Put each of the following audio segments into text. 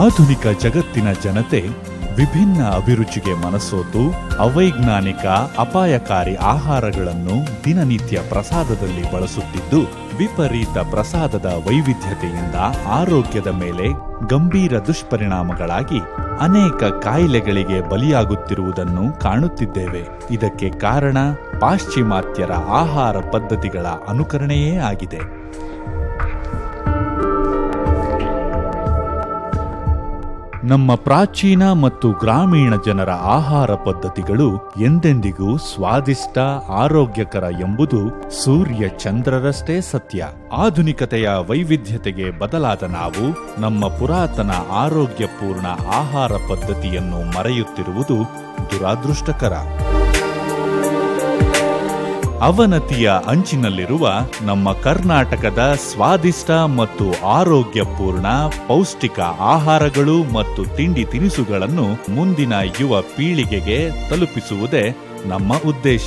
ಆಧುನಿಕ ಜಗತ್ತಿನ ಜನತೆ ವಿಭಿನ್ನ ಅಭಿರುಚಿಗೆ ಮನಸೋತು ಅವೈಜ್ಞಾನಿಕ ಅಪಾಯಕಾರಿ ಆಹಾರಗಳನ್ನು ದಿನನಿತ್ಯ ಪ್ರಸಾದದಲ್ಲಿ ಬಳಸುತ್ತಿದ್ದು ವಿಪರೀತ ಪ್ರಸಾದದ ವೈವಿಧ್ಯತೆಯಿಂದ ಆರೋಗ್ಯದ ಮೇಲೆ ಗಂಭೀರ ದುಷ್ಪರಿಣಾಮಗಳಾಗಿ ಅನೇಕ ಕಾಯಿಲೆಗಳಿಗೆ ಬಲಿಯಾಗುತ್ತಿರುವುದನ್ನು ಕಾಣುತ್ತಿದ್ದೇವೆ ಇದಕ್ಕೆ ಕಾರಣ ಪಾಶ್ಚಿಮಾತ್ಯರ ಆಹಾರ ಪದ್ಧತಿಗಳ ಅನುಕರಣೆಯೇ ಆಗಿದೆ ನಮ್ಮ ಪ್ರಾಚೀನ ಮತ್ತು ಗ್ರಾಮೀಣ ಜನರ ಆಹಾರ ಪದ್ಧತಿಗಳು ಎಂದೆಂದಿಗೂ ಸ್ವಾದಿಷ್ಟ ಆರೋಗ್ಯಕರ ಎಂಬುದು ಸೂರ್ಯ ಚಂದ್ರರಷ್ಟೇ ಸತ್ಯ ಆಧುನಿಕತೆಯ ವೈವಿಧ್ಯತೆಗೆ ಬದಲಾದ ನಾವು ನಮ್ಮ ಪುರಾತನ ಆರೋಗ್ಯಪೂರ್ಣ ಆಹಾರ ಪದ್ಧತಿಯನ್ನು ಮರೆಯುತ್ತಿರುವುದು ದುರಾದೃಷ್ಟಕರ ಅವನತಿಯ ಅಂಚಿನಲ್ಲಿರುವ ನಮ್ಮ ಕರ್ನಾಟಕದ ಸ್ವಾದಿಷ್ಟ ಮತ್ತು ಆರೋಗ್ಯಪೂರ್ಣ ಪೌಷ್ಟಿಕ ಆಹಾರಗಳು ಮತ್ತು ತಿಂಡಿ ತಿನಿಸುಗಳನ್ನು ಮುಂದಿನ ಯುವ ಪೀಳಿಗೆಗೆ ತಲುಪಿಸುವುದೇ ನಮ್ಮ ಉದ್ದೇಶ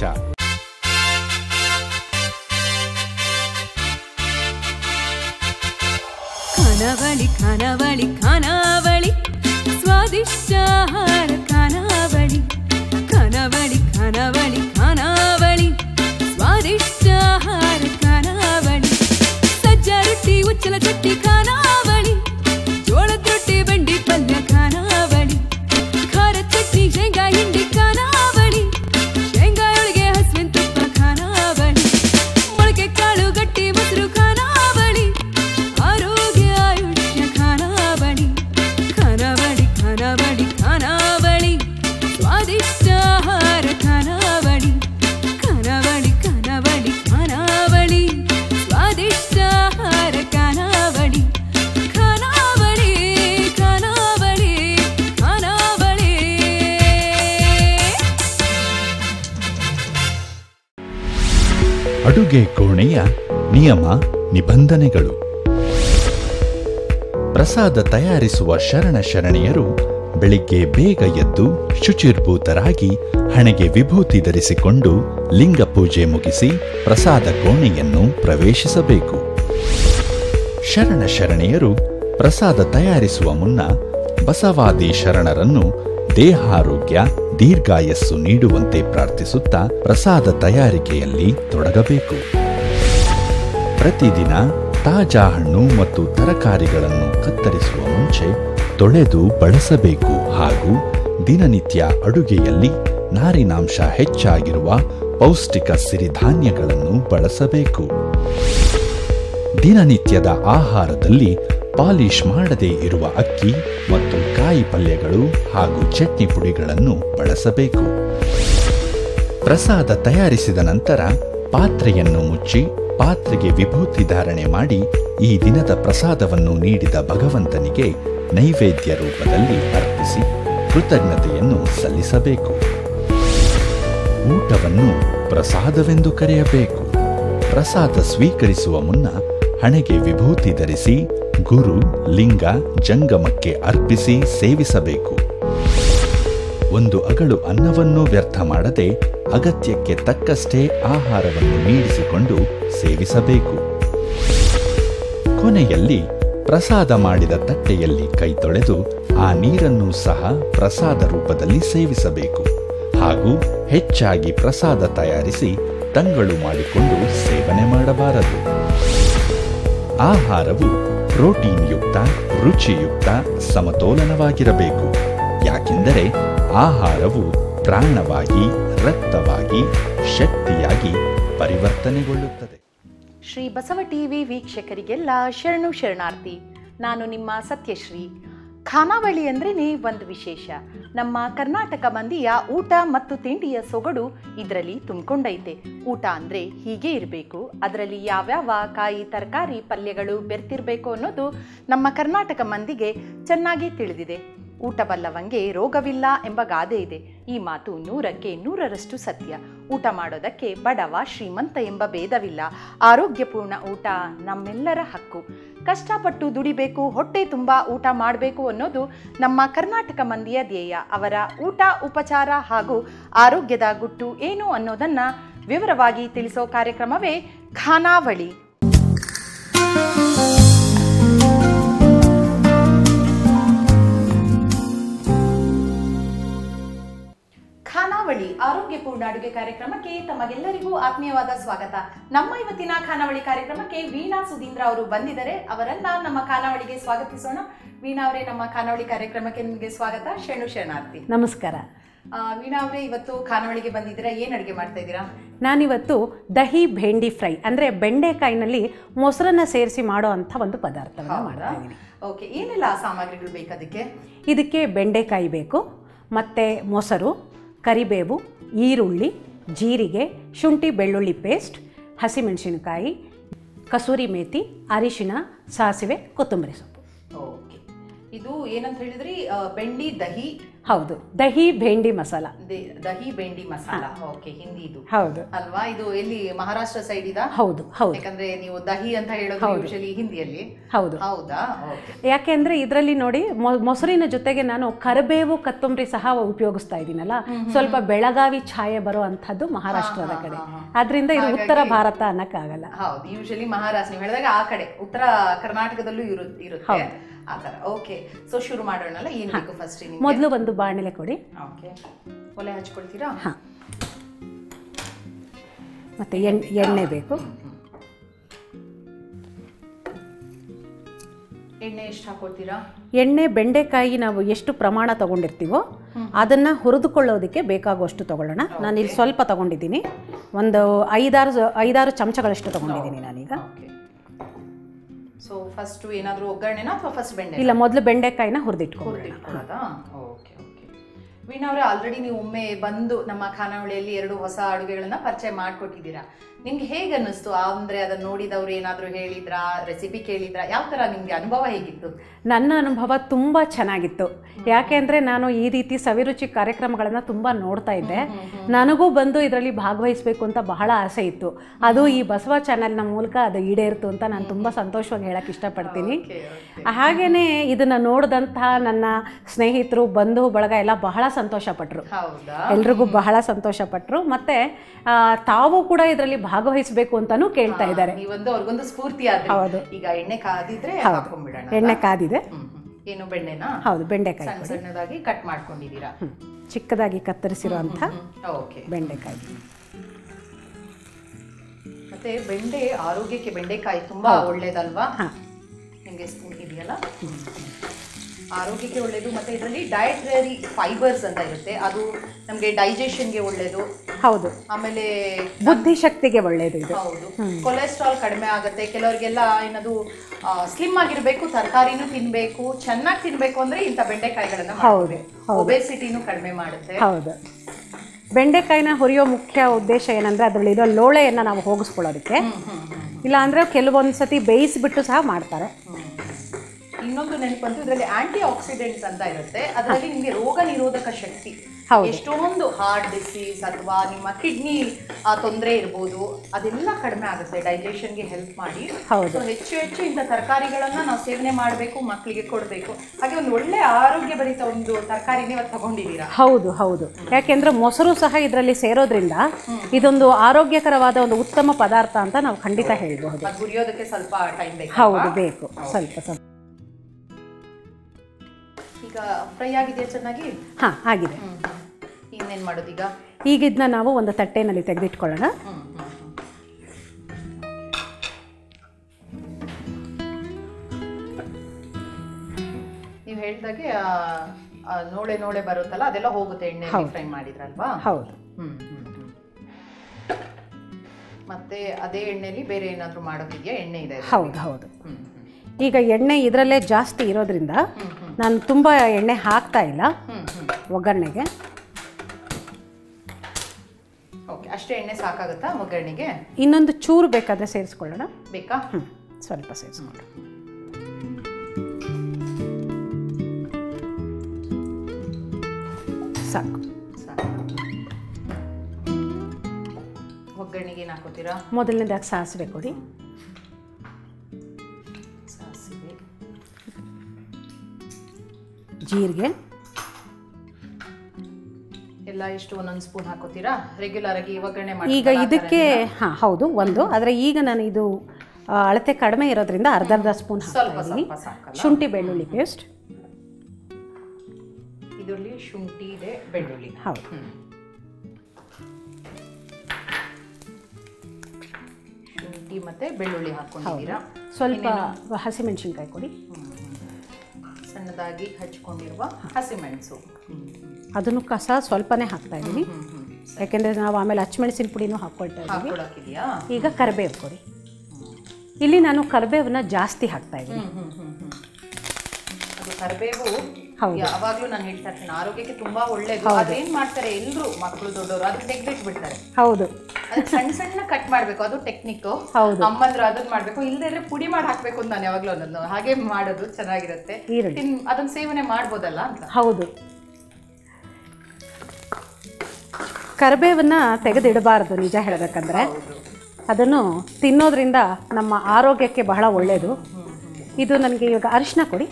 ಖಾನಾವಳಿ ಖಾನಾವಳಿ ಖಾನಾವಳಿ ಸ್ವಾದಿಷ್ಟ ಆಹಾರ ಖಾನಾವಳಿ ಖಾನಾವಳಿ ಖಾನಾವಳಿ ಖಾನಾವಳಿ ಸ್ವಾದಿಷ್ಟ ಆಹಾರ ಖಾನಾವಳಿ ಸಜ್ಜ ರೊಟ್ಟಿ ಉಚ್ಚಲ ಚಟ್ನಿ ಖಾನಾವಳಿ ಜೋಳದ ರೊಟ್ಟಿ ಬಂಡಿ ಪಲ್ಯ ಖಾನಾವಳಿ ಖಾರ ಚಟ್ನಿ ಶೇಂಗಾ ಹಿಂಡಿ ಖಾನಾವಳಿ ಶೇಂಗಾ ಒಳಗೆ ಹಸುವಿನ ತುಪ್ಪ ಖಾನಾವಳಿ ಮೊಳಕೆ ಕಾಳು ಗಟ್ಟಿ ಮೊಸರು ಖಾನಾವಳಿ ಆರೋಗ್ಯ ಆಯುಷ್ಯ ಖಾನಾವಳಿ ಖಾನಾವಳಿ ಖಾನಾವಳಿ ಖಾನಾವಳಿ ಸ್ವಾದಿಷ್ಟ ಆಹಾರ ಖಾನಾವಳಿ ಖಾನಾವಳಿ ಖಾನಾವಳಿ ಖಾನಾವಳಿ ಸ್ವಾದಿಷ್ಟ ಆಹಾರ ಖಾನಾವಳಿ ಖಾನಾವಳಿ ಖಾನಾವಳಿ ಖಾನಾವಳಿ ಅಡುಗೆ ಕೋಣೆಯ ನಿಯಮ ನಿಬಂಧನೆಗಳು ಪ್ರಸಾದ ತಯಾರಿಸುವ ಶರಣ ಶರಣೆಯರು ಬೆಳಿಗ್ಗೆ ಬೇಗ ಎದ್ದು ಶುಚಿರ್ಭೂತರಾಗಿ ಹಣೆಗೆ ವಿಭೂತಿ ಧರಿಸಿಕೊಂಡು ಲಿಂಗ ಪೂಜೆ ಮುಗಿಸಿ ಪ್ರಸಾದ ಕೋಣೆಯನ್ನು ಪ್ರವೇಶಿಸಬೇಕು ಶರಣ ಶರಣೆಯರು ಪ್ರಸಾದ ತಯಾರಿಸುವ ಮುನ್ನ ಬಸವಾದಿ ಶರಣರನ್ನು ದೇಹಾರೋಗ್ಯ ದೀರ್ಘಾಯಸ್ಸು ನೀಡುವಂತೆ ಪ್ರಾರ್ಥಿಸುತ್ತಾ ಪ್ರಸಾದ ತಯಾರಿಕೆಯಲ್ಲಿ ತೊಡಗಬೇಕು ಪ್ರತಿದಿನ ತಾಜಾ ಹಣ್ಣು ಮತ್ತು ತರಕಾರಿಗಳನ್ನು ಕತ್ತರಿಸುವ ಮುಂಚೆ ತೊಳೆದು ಬಳಸಬೇಕು ಹಾಗೂ ದಿನನಿತ್ಯ ಅಡುಗೆಯಲ್ಲಿ ನಾರಿನಾಂಶ ಹೆಚ್ಚಾಗಿರುವ ಪೌಷ್ಟಿಕ ಸಿರಿಧಾನ್ಯಗಳನ್ನು ಬಳಸಬೇಕು ದಿನನಿತ್ಯದ ಆಹಾರದಲ್ಲಿ ಪಾಲಿಶ್ ಮಾಡದೇ ಇರುವ ಅಕ್ಕಿ ಮತ್ತು ಕಾಯಿ ಪಲ್ಯಗಳು ಹಾಗೂ ಚಟ್ನಿ ಪುಡಿಗಳನ್ನು ಬಳಸಬೇಕು ಪ್ರಸಾದ ತಯಾರಿಸಿದ ನಂತರ ಪಾತ್ರೆಯನ್ನು ಮುಚ್ಚಿ ಪಾತ್ರೆಗೆ ವಿಭೂತಿ ಧಾರಣೆ ಮಾಡಿ ಈ ದಿನದ ಪ್ರಸಾದವನ್ನು ನೀಡಿದ ಭಗವಂತನಿಗೆ ನೈವೇದ್ಯ ರೂಪದಲ್ಲಿ ಅರ್ಪಿಸಿ ಕೃತಜ್ಞತೆಯನ್ನು ಸಲ್ಲಿಸಬೇಕು ಊಟವನ್ನು ಪ್ರಸಾದವೆಂದು ಕರೆಯಬೇಕು ಪ್ರಸಾದ ಸ್ವೀಕರಿಸುವ ಮುನ್ನ ಹಣೆಗೆ ವಿಭೂತಿ ಧರಿಸಿ ಗುರು ಲಿಂಗ ಜಂಗಮಕ್ಕೆ ಅರ್ಪಿಸಿ ಸೇವಿಸಬೇಕು ಒಂದು ಅಗಳು ಅನ್ನವನ್ನು ವ್ಯರ್ಥ ಮಾಡದೆ ಅಗತ್ಯಕ್ಕೆ ತಕ್ಕಷ್ಟೇ ಆಹಾರವನ್ನು ನೀಡಿಸಿಕೊಂಡು ಸೇವಿಸಬೇಕು ಕೊನೆಯಲ್ಲಿ ಪ್ರಸಾದ ಮಾಡಿದ ತಟ್ಟೆಯಲ್ಲಿ ಕೈ ತೊಳೆದು ಆ ನೀರನ್ನು ಸಹ ಪ್ರಸಾದ ರೂಪದಲ್ಲಿ ಸೇವಿಸಬೇಕು ಹಾಗೂ ಹೆಚ್ಚಾಗಿ ಪ್ರಸಾದ ತಯಾರಿಸಿ ತಂಗಳು ಮಾಡಿಕೊಂಡು ಸೇವನೆ ಮಾಡಬಾರದು ಆಹಾರವು ಪ್ರೋಟೀನ್ ಯುಕ್ತ ರುಚಿಯುಕ್ತ ಸಮತೋಲನವಾಗಿರಬೇಕು ಯಾಕೆಂದರೆ ಆಹಾರವು ಪ್ರಾಣವಾಗಿ ರಕ್ತವಾಗಿ ಶಕ್ತಿಯಾಗಿ ಪರಿವರ್ತನೆಗೊಳ್ಳುತ್ತದೆ ಶ್ರೀ ಬಸವ ಟಿವಿ ವೀಕ್ಷಕರಿಗೆಲ್ಲ ಶರಣು ಶರಣಾರ್ಥಿ ನಾನು ನಿಮ್ಮ ಸತ್ಯಶ್ರೀ ಖಾನಾವಳಿ ಅಂದ್ರೇ ಒಂದು ವಿಶೇಷ ನಮ್ಮ ಕರ್ನಾಟಕ ಮಂದಿಯ ಊಟ ಮತ್ತು ತಿಂಡಿಯ ಸೊಗಡು ಇದರಲ್ಲಿ ತುಂಬಿಕೊಂಡೈತೆ ಊಟ ಅಂದರೆ ಹೀಗೆ ಇರಬೇಕು ಅದರಲ್ಲಿ ಯಾವ್ಯಾವ ಕಾಯಿ ತರಕಾರಿ ಪಲ್ಯಗಳು ಬೆರ್ತಿರ್ಬೇಕು ಅನ್ನೋದು ನಮ್ಮ ಕರ್ನಾಟಕ ಮಂದಿಗೆ ಚೆನ್ನಾಗಿ ತಿಳಿದಿದೆ ಊಟ ಬಲ್ಲವಂಗೆ ರೋಗವಿಲ್ಲ ಎಂಬ ಗಾದೆ ಇದೆ ಈ ಮಾತು ನೂರಕ್ಕೆ ನೂರರಷ್ಟು ಸತ್ಯ ಊಟ ಮಾಡೋದಕ್ಕೆ ಬಡವ ಶ್ರೀಮಂತ ಎಂಬ ಭೇದವಿಲ್ಲ ಆರೋಗ್ಯಪೂರ್ಣ ಊಟ ನಮ್ಮೆಲ್ಲರ ಹಕ್ಕು ಕಷ್ಟಪಟ್ಟು ದುಡಿಬೇಕು ಹೊಟ್ಟೆ ತುಂಬ ಊಟ ಮಾಡಬೇಕು ಅನ್ನೋದು ನಮ್ಮ ಕರ್ನಾಟಕ ಮಂದಿಯ ಧ್ಯೇಯ ಅವರ ಊಟ ಉಪಚಾರ ಹಾಗೂ ಆರೋಗ್ಯದ ಗುಟ್ಟು ಏನು ಅನ್ನೋದನ್ನ ವಿವರವಾಗಿ ತಿಳಿಸೋ ಕಾರ್ಯಕ್ರಮವೇ ಖಾನಾವಳಿ ಖಾನಾವಳಿ ಆರೋಗ್ಯಪೂರ್ಣ ಅಡುಗೆ ಕಾರ್ಯಕ್ರಮಕ್ಕೆ ತಮಗೆಲ್ಲರಿಗೂ ಆತ್ಮೀಯವಾದ ಸ್ವಾಗತ ನಮ್ಮ ಇವತ್ತಿನ ಖಾನಾವಳಿ ಕಾರ್ಯಕ್ರಮಕ್ಕೆ ವೀಣಾ ಸುಧೀಂದ್ರ ಅವರು ಬಂದಿದ್ದಾರೆ ಅವರನ್ನ ನಮ್ಮ ಖಾನಾವಳಿಗೆ ಸ್ವಾಗತಿಸೋಣ ವೀಣಾ ಅವರೇ ನಮ್ಮ ಖಾನಾವಳಿ ಕಾರ್ಯಕ್ರಮಕ್ಕೆ ನಿಮಗೆ ಸ್ವಾಗತ ಶರಣು ಶರಣಾರ್ಥಿ ನಮಸ್ಕಾರ ಆ, ವೀಣಾ ಅವರೇ ಇವತ್ತು ಖಾನಾವಳಿಗೆ ಬಂದಿದ್ದೀರಾ ಏನ್ ಅಡುಗೆ ಮಾಡ್ತಾ ಇದ್ದೀರಾ ನಾನಿವತ್ತು ದಹಿ ಭೇಂಡಿ ಫ್ರೈ ಅಂದರೆ ಬೆಂಡೆಕಾಯಿನಲ್ಲಿ ಮೊಸರನ್ನ ಸೇರಿಸಿ ಮಾಡೋ ಅಂಥ ಒಂದು ಪದಾರ್ಥವನ್ನು ಮಾಡ್ತಾ ಇದ್ದೀನಿ ಓಕೆ ಏನೆಲ್ಲ ಸಾಮಗ್ರಿಗಳು ಬೇಕು ಅದಕ್ಕೆ ಇದಕ್ಕೆ ಬೆಂಡೆಕಾಯಿ ಬೇಕು ಮತ್ತು ಮೊಸರು ಕರಿಬೇವು ಈರುಳ್ಳಿ ಜೀರಿಗೆ ಶುಂಠಿ ಬೆಳ್ಳುಳ್ಳಿ ಪೇಸ್ಟ್ ಹಸಿಮೆಣಸಿನಕಾಯಿ ಕಸೂರಿ ಮೇಥಿ ಅರಿಶಿಣ ಸಾಸಿವೆ ಕೊತ್ತಂಬರಿ ಸೊಪ್ಪು ಓಕೆ ಇದು ಏನಂತ ಹೇಳಿದ್ರಿ ಆ, ಬೆಂಡಿ ದಹಿ ಹೌದು ದಹಿ ಭೇಂಡಿ ಮಸಾಲ ದೆ- ದಹಿ ಬೆಂಡಿ ಮಸಾಲ ಓಕೆ ಹಿಂದಿದು ಹೌದು ಅಲ್ವಾ ಇದು ಎಲ್ಲಿ ಮಹಾರಾಷ್ಟ್ರ ಸೈಡ್ ಇದ ಹೌದು ಹೌದು ಯಾಕಂದ್ರೆ ನೀವು ದಹಿ ಅಂತ ಹೇಳೋದು ಯೂಶಲಿ ಹಿಂದಿಯಲ್ಲಿ ಹೌದು ಹೌದಾ ಓಕೆ ಯಾಕೆಂದ್ರೆ ಇದರಲ್ಲಿ ನೋಡಿ ಮೊ- ಮೊಸರಿನ ಜೊತೆಗೆ ನಾನು ಕರಿಬೇವು ಕೊತ್ತಂಬರಿ ಸಹ ಉಪಯೋಗಿಸ್ತಾ ಇದ್ದೀನಲ್ಲ ಸ್ವಲ್ಪ ಬೆಳಗಾವಿ ಛಾಯೆ ಬರೋ ಅಂಥದ್ದು ಮಹಾರಾಷ್ಟ್ರದ ಕಡೆ ಆದ್ರಿಂದ ಇದು ಉತ್ತರ ಭಾರತ ಅನ್ನಕ್ಕಾಗಲ್ಲ ಹೌದು ಯೂಶಲಿ ಮಹಾರಾಷ್ಟ್ರ ನೀವು ಹೇಳಿದಾಗ ಆ ಕಡೆ ಉತ್ತರ ಕರ್ನಾಟಕದಲ್ಲೂ ಇರು ಇರುತ್ತೆ ಆ ತರ ಓಕೆ ಸೊ ಶುರು ಮಾಡೋಣಲ್ಲ ಏನ್ ಬೇಕು ಫಸ್ಟ್ ನಿಮ್ಗೆ ಮೊದಲು ಒಂದು ಬಾಣಲೆ ಕೊಡಿ ಓಕೆ ಒಲೆ ಹಚ್ಕೊಳ್ತೀರಾ ಹಾಂ ಮತ್ತೆ ಎಣ್ಣೆ ಎಣ್ಣೆ ಬೇಕು ಎಣ್ಣೆ ಎಷ್ಟು ಹಾಕೊಳ್ತೀರಾ ಎಣ್ಣೆ ಬೆಂಡೆಕಾಯಿ ನಾವು ಎಷ್ಟು ಪ್ರಮಾಣ ತಗೊಂಡಿರ್ತೀವೋ ಅದನ್ನು ಹುರಿದುಕೊಳ್ಳೋದಕ್ಕೆ ಬೇಕಾಗುವಷ್ಟು ತಗೊಳ್ಳೋಣ ನಾನು ಇಲ್ಲಿ ಸ್ವಲ್ಪ ತಗೊಂಡಿದ್ದೀನಿ ಒಂದು ಐದಾರು ಐದಾರು ಚಮಚಗಳಷ್ಟು ತಗೊಂಡಿದ್ದೀನಿ ನಾನೀಗ ಓಕೆ ಸೊ ಫಸ್ಟ್ ಏನಾದ್ರೂ ಒಗ್ಗರಣೆನಾ ಅಥವಾ ಫಸ್ಟ್ ಬೆಂಡೆ ಇಲ್ಲ ಮೊದಲು ಬೆಂಡೆಕಾಯಿನ ಹುರಿದಿಟ್ಕೊಳ್ಳೋಣ ಹುರಿದಿಟ್ಕೊಳ್ಳೋದಾ ಓಕೆ ಓಕೆ ವೀಣಾ ಅವರೇ ಆಲ್ರೆಡಿ ನೀವು ಒಮ್ಮೆ ಬಂದು ನಮ್ಮ ಖಾನಾವಳಿಯಲ್ಲಿ ಎರಡು ಹೊಸ ಅಡುಗೆಗಳನ್ನ ಪರಿಚಯ ಮಾಡಿಕೊಟ್ಟಿದ್ದೀರಾ ನಿಮ್ಗೆ ಹೇಗೆ ಅನ್ನಿಸ್ತು ಅಂದ್ರೆ ಅದನ್ನ ನೋಡಿದವ್ರು ಏನಾದರೂ ಹೇಳಿದ್ರಾ ರೆಸಿಪಿ ಕೇಳಿದ್ರಾ ಯಾವ ಥರ ನಿಮ್ಗೆ ಅನುಭವ ಹೇಗಿತ್ತು ನನ್ನ ಅನುಭವ ತುಂಬ ಚೆನ್ನಾಗಿತ್ತು ಯಾಕೆ ಅಂದರೆ ನಾನು ಈ ರೀತಿ ಸವಿರುಚಿ ಕಾರ್ಯಕ್ರಮಗಳನ್ನು ತುಂಬ ನೋಡ್ತಾ ಇದ್ದೆ ನನಗೂ ಬಂದು ಇದರಲ್ಲಿ ಭಾಗವಹಿಸಬೇಕು ಅಂತ ಬಹಳ ಆಸೆ ಇತ್ತು ಅದು ಈ ಬಸವ ಚಾನೆಲ್ನ ಮೂಲಕ ಅದು ಈಡೇರಿತು ಅಂತ ನಾನು ತುಂಬ ಸಂತೋಷವಾಗಿ ಹೇಳಕ್ಕೆ ಇಷ್ಟಪಡ್ತೀನಿ ಹಾಗೆಯೇ ಇದನ್ನು ನೋಡಿದಂತಹ ನನ್ನ ಸ್ನೇಹಿತರು ಬಂಧು ಬಳಗ ಎಲ್ಲ ಬಹಳ ಸಂತೋಷಪಟ್ಟರು ಹೌದಾ ಎಲ್ರಿಗೂ ಬಹಳ ಸಂತೋಷಪಟ್ಟರು ಮತ್ತು ತಾವು ಕೂಡ ಇದರಲ್ಲಿ ಭಾಗವಹಿಸಬೇಕು ಅಂತಲೂ ಕೇಳ್ತಾ ಇದ್ದಾರೆ ನೀವೊಂದು ಅವ್ರಿಗೊಂದು ಸ್ಫೂರ್ತಿ ಆದ್ರೆ ಹೌದು. ಈಗ ಎಣ್ಣೆ ಕಾದಿದ್ರೆ ಹಾಕೊಂಡ್ಬಿಡೋಣ ಎಣ್ಣೆ ಕಾದಿದೆ ಹ್ಮ್ ಹ್ಮ್. ಏನು ಬೆಣ್ಣೆನಾ ಹೌದು ಬೆಂಡೆಕಾಯಿ ಸಣ್ಣ ಸಣ್ಣದಾಗಿ ಕಟ್ ಮಾಡ್ಕೊಂಡಿದ್ದೀರಾ ಹ್ಮ್. ಚಿಕ್ಕದಾಗಿ ಕತ್ತರಿಸಿರುವಂಥ ಓಕೆ ಬೆಂಡೆಕಾಯಿ ಮತ್ತೆ ಬೆಂಡೆ ಆರೋಗ್ಯಕ್ಕೆ ಬೆಂಡೆಕಾಯಿ ತುಂಬಾ ಒಳ್ಳೇದಲ್ವಾ ಹಾ. ನಿಮಗೆ ಇದೆಯಲ್ಲ ಆರೋಗ್ಯಕ್ಕೆ ಒಳ್ಳೇದು ಮತ್ತೆ ಇದರಲ್ಲಿ ಡಯಟ್ರರಿ ಫೈಬರ್ಸ್ ಅಂತ ಇರುತ್ತೆ ಅದು ನಮಗೆ ಡೈಜೆಷನ್ಗೆ ಒಳ್ಳೇದು ಹೌದು ಆಮೇಲೆ ಬುದ್ಧಿಶಕ್ತಿಗೆ ಒಳ್ಳೆಯದು ಇದು ಹೌದು ಕೊಲೆಸ್ಟ್ರಾಲ್ ಕಡಿಮೆ ಆಗುತ್ತೆ ಕೆಲವರಿಗೆಲ್ಲ ಏನದು ಸ್ಲಿಮ್ ಆಗಿರ್ಬೇಕು ತರಕಾರಿನೂ ತಿನ್ಬೇಕು ಚೆನ್ನಾಗಿ ತಿನ್ಬೇಕು ಅಂದ್ರೆ ಇಂಥ ಬೆಂಡೆಕಾಯಿಗಳನ್ನ ಹೌದು, ಒಬೆಸಿಟಿನೂ ಕಡಿಮೆ ಮಾಡುತ್ತೆ ಹೌದು ಬೆಂಡೆಕಾಯಿನ ಹುರಿಯೋ ಮುಖ್ಯ ಉದ್ದೇಶ ಏನಂದರೆ ಅದರಲ್ಲಿರೋ ಲೋಳೆಯನ್ನು ನಾವು ಹೋಗಿಸ್ಕೊಳ್ಳೋದಕ್ಕೆ ಇಲ್ಲ ಅಂದರೆ ಕೆಲವೊಂದು ಸತಿ ಬೇಯಿಸಿಬಿಟ್ಟು ಸಹ ಮಾಡ್ತಾರೆ ಇನ್ನೊಂದು ನೆನಪಂತೂ ಇದರಲ್ಲಿ ಆಂಟಿ ಆಕ್ಸಿಡೆಂಟ್ಸ್ ಅಂತ ಇರುತ್ತೆ ಅದರಲ್ಲಿ ನಿಮಗೆ ರೋಗ ನಿರೋಧಕ ಶಕ್ತಿ ಹೌದು. ಎಷ್ಟೊಂದು ಹಾರ್ಟ್ ಡಿಸೀಸ್ ಅಥವಾ ನಿಮ್ಮ ಕಿಡ್ನಿ ತೊಂದರೆ ಇರ್ಬೋದು ಅದೆಲ್ಲ ಕಡಿಮೆ ಆಗುತ್ತೆ ಡೈಜೆಷನ್ಗೆ ಹೆಲ್ಪ್ ಮಾಡಿ ಹೌದು. So, ಹೆಚ್ಚು ಹೆಚ್ಚು ಇಂಥ ತರಕಾರಿಗಳನ್ನ ನಾವು ಸೇವನೆ ಮಾಡಬೇಕು ಮಕ್ಕಳಿಗೆ ಕೊಡಬೇಕು ಹಾಗೆ ಒಂದು ಒಳ್ಳೆ ಆರೋಗ್ಯಭರಿತ ಒಂದು ತರಕಾರಿನೇ ಇವತ್ತು ತಗೊಂಡಿದ್ದೀರಾ ಹೌದು ಹೌದು ಯಾಕೆಂದರೆ ಮೊಸರು ಸಹ ಇದರಲ್ಲಿ ಸೇರೋದ್ರಿಂದ ಇದೊಂದು ಆರೋಗ್ಯಕರವಾದ ಒಂದು ಉತ್ತಮ ಪದಾರ್ಥ ಅಂತ ನಾವು ಖಂಡಿತ ಹೇಳ್ಬಹುದು ಅದು ಹುರಿಯೋದಕ್ಕೆ ಸ್ವಲ್ಪ ಟೈಮ್ ಬೇಕು ಹೌದು ಬೇಕು ಸ್ವಲ್ಪ ಸ್ವಲ್ಪ ಈಗ ಫ್ರೈ ಆಗಿದೆಯಾ ಚೆನ್ನಾಗಿ ಹಾಂ ಆಗಿದೆ ಹ್ಮ್ ಇನ್ನೇನು ಮಾಡೋದೀಗ ಈಗ ಇದನ್ನ ನಾವು ಒಂದು ತಟ್ಟೆನಲ್ಲಿ ತೆಗೆದಿಟ್ಕೊಳ್ಳೋಣ ಹ್ಮ್ ಹ್ಮ್ ಹ್ಮ್. ನೀವು ಹೇಳ್ದಾಗೆ ಆ, ಆ, ನೋಳೆ ನೋಳೆ ಬರುತ್ತಲ್ಲ ಅದೆಲ್ಲ ಹೋಗುತ್ತೆ ಎಣ್ಣೆ ಫ್ರೈ ಮಾಡಿದ್ರಲ್ವಾ ಹೌದು ಹ್ಮ್ ಹ್ಮ್ ಹ್ಮ್. ಮತ್ತೆ ಅದೇ ಎಣ್ಣೆಲಿ ಬೇರೆ ಏನಾದ್ರು ಮಾಡೋದಿದ್ಯಾ ಎಣ್ಣೆ ಇದೆ ಅದ್ರಲ್ಲಿ? ಹೌದು ಹೌದು ಹ್ಮ್ ಈಗ ಎಣ್ಣೆ ಇದರಲ್ಲೇ ಜಾಸ್ತಿ ಇರೋದ್ರಿಂದ ನಾನು ತುಂಬ ಎಣ್ಣೆ ಹಾಕ್ತಾ ಇಲ್ಲ ಹ್ಮ್ ಹ್ಮ್ ಒಗ್ಗರಣೆಗೆ ಓಕೆ ಅಷ್ಟೇ ಎಣ್ಣೆ ಸಾಕಾಗುತ್ತಾ ಒಗ್ಗರಣೆಗೆ ಇನ್ನೊಂದು ಚೂರು ಬೇಕಾದರೆ ಸೇರಿಸ್ಕೊಳ್ಳೋಣ ಬೇಕಾ ಹ್ಞೂ ಸ್ವಲ್ಪ ಸೇರಿಸ್ಕೊಳ್ಳೋಣ ಸಾಕು ಸಾಕು ಒಗ್ಗರಣೆಗೆ ಏನು ಹಾಕೋತೀರಾ ಮೊದಲನೇದಾಗಿ ಸಾಸಿವೆ ಕೊಡಿ ಸಾಸಿವೆ ಜೀರಿಗೆ ಎಲ್ಲ ಎಷ್ಟು ಒಂದೊಂದು ಸ್ಪೂನ್ ಹಾಕೋತೀರಾ ರೆಗ್ಯುಲರ್ ಆಗಿ ಒಗ್ಗರಣೆ ಈಗ ಮಾಡ್ತೀರಲ್ಲ ಆ ಇದಕ್ಕೆ ಥರನೇನಾ? ಹಾಂ ಹೌದು ಒಂದು ಆದರೆ ಈಗ ನಾನು ಇದು ಆ, ಅಳತೆ ಕಡಿಮೆ ಇರೋದ್ರಿಂದ ಅರ್ಧ ಅರ್ಧ ಸ್ಪೂನ್ ಸ್ವಲ್ಪ ಹಾಕ್ತಾ ಇದ್ದೀನಿ ಸ್ವಲ್ಪ ಸಾಕಲ್ಲ ಶುಂಠಿ ಬೆಳ್ಳುಳ್ಳಿ ಪೇಸ್ಟ್ ಇದರಲ್ಲಿ ಶುಂಠಿ ಇದೆ ಬೆಳ್ಳುಳ್ಳಿ ಹೌದು ಹ್ಮ್ ಶುಂಠಿ ಮತ್ತೆ ಬೆಳ್ಳುಳ್ಳಿ ಹಾಕೊಂಡಿದ್ದೀರಾ ಸ್ವಲ್ಪ ಹಸಿಮೆಣಸಿನ್ಕಾಯಿ ಕೊಡಿ ಸಣ್ಣದಾಗಿ ಹಚ್ಕೊಂಡಿರುವ ಹಸಿಮೆಣಸು ಅದನ್ನು ಕಸ ಸ್ವಲ್ಪನೇ ಹಾಕ್ತಾ ಇದ್ದೀನಿ ಯಾಕೆಂದರೆ ನಾವು ಆಮೇಲೆ ಹಚ್ಮೆಣಸಿನ ಪುಡಿನೂ ಹಾಕ್ಕೊಳ್ತಾ ಇದ್ದೀವಿ ಹಾಕೊಳಕಿದೆಯಾ ಈಗ ಕರಿಬೇವು ಕೊಡಿ ಇಲ್ಲಿ ನಾನು ಕರಿಬೇವನ್ನ ಜಾಸ್ತಿ ಹಾಕ್ತಾ ಇದ್ದೀನಿ ಅದು ಕರಿಬೇವು ಹೌದು. ಯಾವಾಗ್ಲೂ ನಾನು ಹೇಳ್ತಾ ಇರ್ತೀನಿ ಆರೋಗ್ಯಕ್ಕೆ ತುಂಬಾ ಒಳ್ಳೇದು ಅದೇನ್ ಮಾಡ್ತಾರೆ ಎಲ್ರು ಮಕ್ಕಳು ದೊಡ್ಡವರು ಅದನ್ನ ತೆಗ್ದಿಟ್ಬಿಡ್ತಾರೆ ಹೌದು ಅದನ್ನ ಸಣ್ಣ ಸಣ್ಣ ಕಟ್ ಮಾಡ್ಬೇಕು ಅದು ಟೆಕ್ನಿಕ್ ಹೌದು. ಅಮ್ಮಂದ್ರು ಅದನ್ನ ಮಾಡ್ಬೇಕು ಇಲ್ಲದೆ ಇದ್ರೆ ಪುಡಿ ಮಾಡಿ ಹಾಕ್ಬೇಕು ಅಂತ ನಾನು ಯಾವಾಗ್ಲೂ ಅನ್ನೋದು ಹಾಗೆ ಮಾಡೋದು ಚೆನ್ನಾಗಿರುತ್ತೆ ಈರುಳ್ಳಿ. ತಿನ್- ಅದನ್ನ ಸೇವನೆ ಮಾಡ್ಬೋದಲ್ಲ ಅಂತ ಹೌದು ಕರಿಬೇವನ್ನ ತೆಗೆದಿಡಬಾರ್ದು ನಿಜ ಹೇಳಬೇಕಂದ್ರೆ ಅದನ್ನು ತಿನ್ನೋದ್ರಿಂದ ನಮ್ಮ ಆರೋಗ್ಯಕ್ಕೆ ಬಹಳ ಒಳ್ಳೆಯದು ಇದು ನನಗೆ ಇವಾಗ ಅರಿಶಿನ ಕೊಡಿ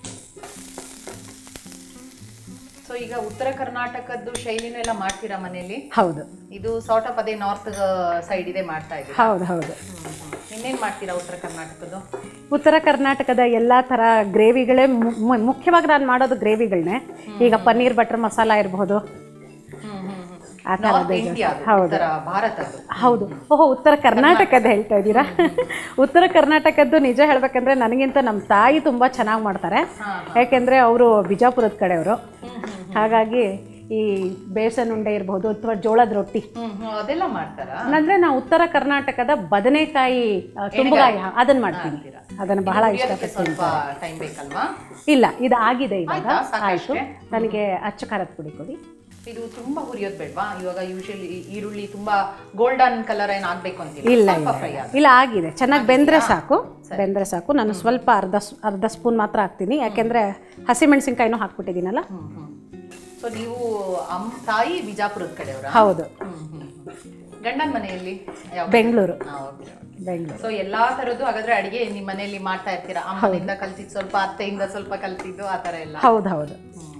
ಸೊ ಈಗ ಉತ್ತರ ಕರ್ನಾಟಕದ್ದು ಶೈಲಿನೂ ಎಲ್ಲ ಮಾಡ್ತೀರಾ ಮನೆಯಲ್ಲಿ ಹೌದು ಇದು ಸಾರ್ಟ್ ಆಫ್ ಅದೇ ನಾರ್ತ್ ಸೈಡ್ ಇದೆ ಮಾಡ್ತಾ ಇದ್ದೀರಾ ಹೌದು ಹೌದು ಇನ್ನೇನ್ ಮಾಡ್ತೀರಾ ಉತ್ತರ ಕರ್ನಾಟಕದ್ದು ಉತ್ತರ ಕರ್ನಾಟಕದ ಎಲ್ಲ ಥರ ಗ್ರೇವಿಗಳೇ ಮು- ಮು- ಮುಖ್ಯವಾಗಿ ನಾನು ಮಾಡೋದು ಗ್ರೇವಿಗಳನ್ನೇ ಈಗ ಪನ್ನೀರ್ ಬಟರ್ ಮಸಾಲ ಇರಬಹುದು ಆ ನಾರ್ತ್ ಥರದ್ದು ಇಂಡಿಯಾ ಹೌದು ಉತ್ತರ ಭಾರತದ್ದು ಹೌದು ಓಹೋ ಉತ್ತರ ಕರ್ನಾಟಕದ ಹೇಳ್ತಾ ಇದ್ದೀರಾ ಉತ್ತರ ಕರ್ನಾಟಕದ್ದು ನಿಜ ಹೇಳ್ಬೇಕಂದ್ರೆ ನನಗಿಂತ ನಮ್ಮ ತಾಯಿ ತುಂಬ ಚೆನ್ನಾಗಿ ಮಾಡ್ತಾರೆ ಯಾಕೆಂದರೆ ಅವರು ಬಿಜಾಪುರದ ಕಡೆಯವರು ಹಾಗಾಗಿ ಈ ಬೇಸನ್ ಉಂಡೆ ಇರಬಹುದು ಅಥವಾ ಜೋಳದ ರೊಟ್ಟಿ ಹ್ಮ್ ಹ್ಮ್ ಅದೆಲ್ಲ ಮಾಡ್ತಾರಾ ಅಂದ್ರೆ ನಾವು ಉತ್ತರ ಕರ್ನಾಟಕದ ಬದನೆಕಾಯಿ ಆ, ತುಂಬಗಾಯಿ ಹಾ, ಅದನ್ನ ಮಾಡ್ತೀನಿ ಅದನ್ನು ಬಹಳ ಹುರಿಯೋದಕ್ಕೆ ಇಷ್ಟಪಡ್ತೀನಿ ಸ್ವಲ್ಪ ಟೈಮ್ ಬೇಕಲ್ವಾ ಇಲ್ಲ ಇದು ಆಗಿದೆ ಇವಾಗ ಆಯ್ತಾ? ಸಾಕಷ್ಟೇ? ಆಯ್ತು ನನಗೆ ಅಚ್ಚ ಖಾರದ ಪುಡಿ ಕೊಡಿ ಇದು ತುಂಬಾ ಹುರಿಯೋದ್ ಬೇಡ್ವಾ ಇವಾಗ ಯೂಶಲಿ ಈರುಳ್ಳಿ ತುಂಬಾ ಗೋಲ್ಡನ್ ಕಲರ್ ಏನ್ ಆಗ್ಬೇಕು ಅಂತಿಲ್ಲ ಇಲ್ಲ ಸ್ವಲ್ಪ ಇಲ್ಲ ಫ್ರೈ ಇಲ್ಲ. ಇಲ್ಲ ಆಗಿದೆ ಚೆನ್ನಾಗಿ ಬೆಂದ್ರೆ ಸಾಕು ಬೆಂದ್ರೆ ಸಾಕು ನಾನು ಸ್ವಲ್ಪ ಅರ್ಧ ಸ್- ಅರ್ಧ ಸ್ಪೂನ್ ಮಾತ್ರ ಹಾಕ್ತೀನಿ ಯಾಕೆಂದ್ರೆ ಹಸಿಮೆಣಸಿನ್ಕಾಯಿನೂ ಹಾಕ್ಬಿಟ್ಟಿದ್ದೀನಲ್ಲ ಸೊ ನೀವು ಅಮ್ ತಾಯಿ ಬಿಜಾಪುರದ ಕಡೆಯವರ ಹೌದು ಗಂಡನ ಮನೆಯಲ್ಲಿ ಬೆಂಗಳೂರು ಬೆಂಗಳೂರು ಸೊ ಎಲ್ಲಾ ತರದ್ದು ಹಾಗಾದ್ರೆ ಅಡಿಗೆ ನಿಮ್ ಮನೆಯಲ್ಲಿ ಮಾಡ್ತಾ ಇರ್ತೀರಾ ಅಮ್ಮನಿಂದ ಕಲ್ತಿದ್ ಸ್ವಲ್ಪ ಅತ್ತೆಯಿಂದ ಸ್ವಲ್ಪ ಕಲ್ತಿದ್ದು ಆ ತರ ಎಲ್ಲ ಹೌದು ಹೌದು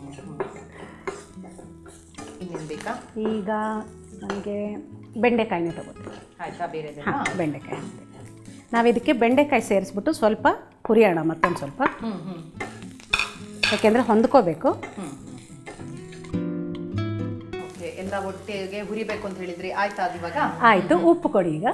ಇನ್ನೇನ್ ಬೇಕಾ ಈಗ ನನಗೆ ಬೆಂಡೆಕಾಯಿನೇ ತಗೋತೀನಿ ಆಯ್ತಾ ಬೇರೆ ಹಾಂ ಬೆಂಡೆಕಾಯಿ ಹಾಕ್ತೀನಿ. ನಾವು ಇದಕ್ಕೆ ಬೆಂಡೆಕಾಯಿ ಸೇರಿಸ್ಬಿಟ್ಟು ಸ್ವಲ್ಪ ಹುರಿಯೋಣ ಮತ್ತೊಂದು ಸ್ವಲ್ಪ ಹ್ಮ್ ಹ್ಮ್ ಯಾಕೆಂದರೆ ಹೊಂದ್ಕೋಬೇಕು ಓಕೆ ಎಲ್ಲ ಒಟ್ಟಿಗೆ ಹುರಿಬೇಕು ಅಂತ ಹೇಳಿದ್ರಿ ಆಯ್ತಾ ಅದು ಇವಾಗ ಆಯಿತು ಉಪ್ಪು ಕೊಡಿ ಈಗ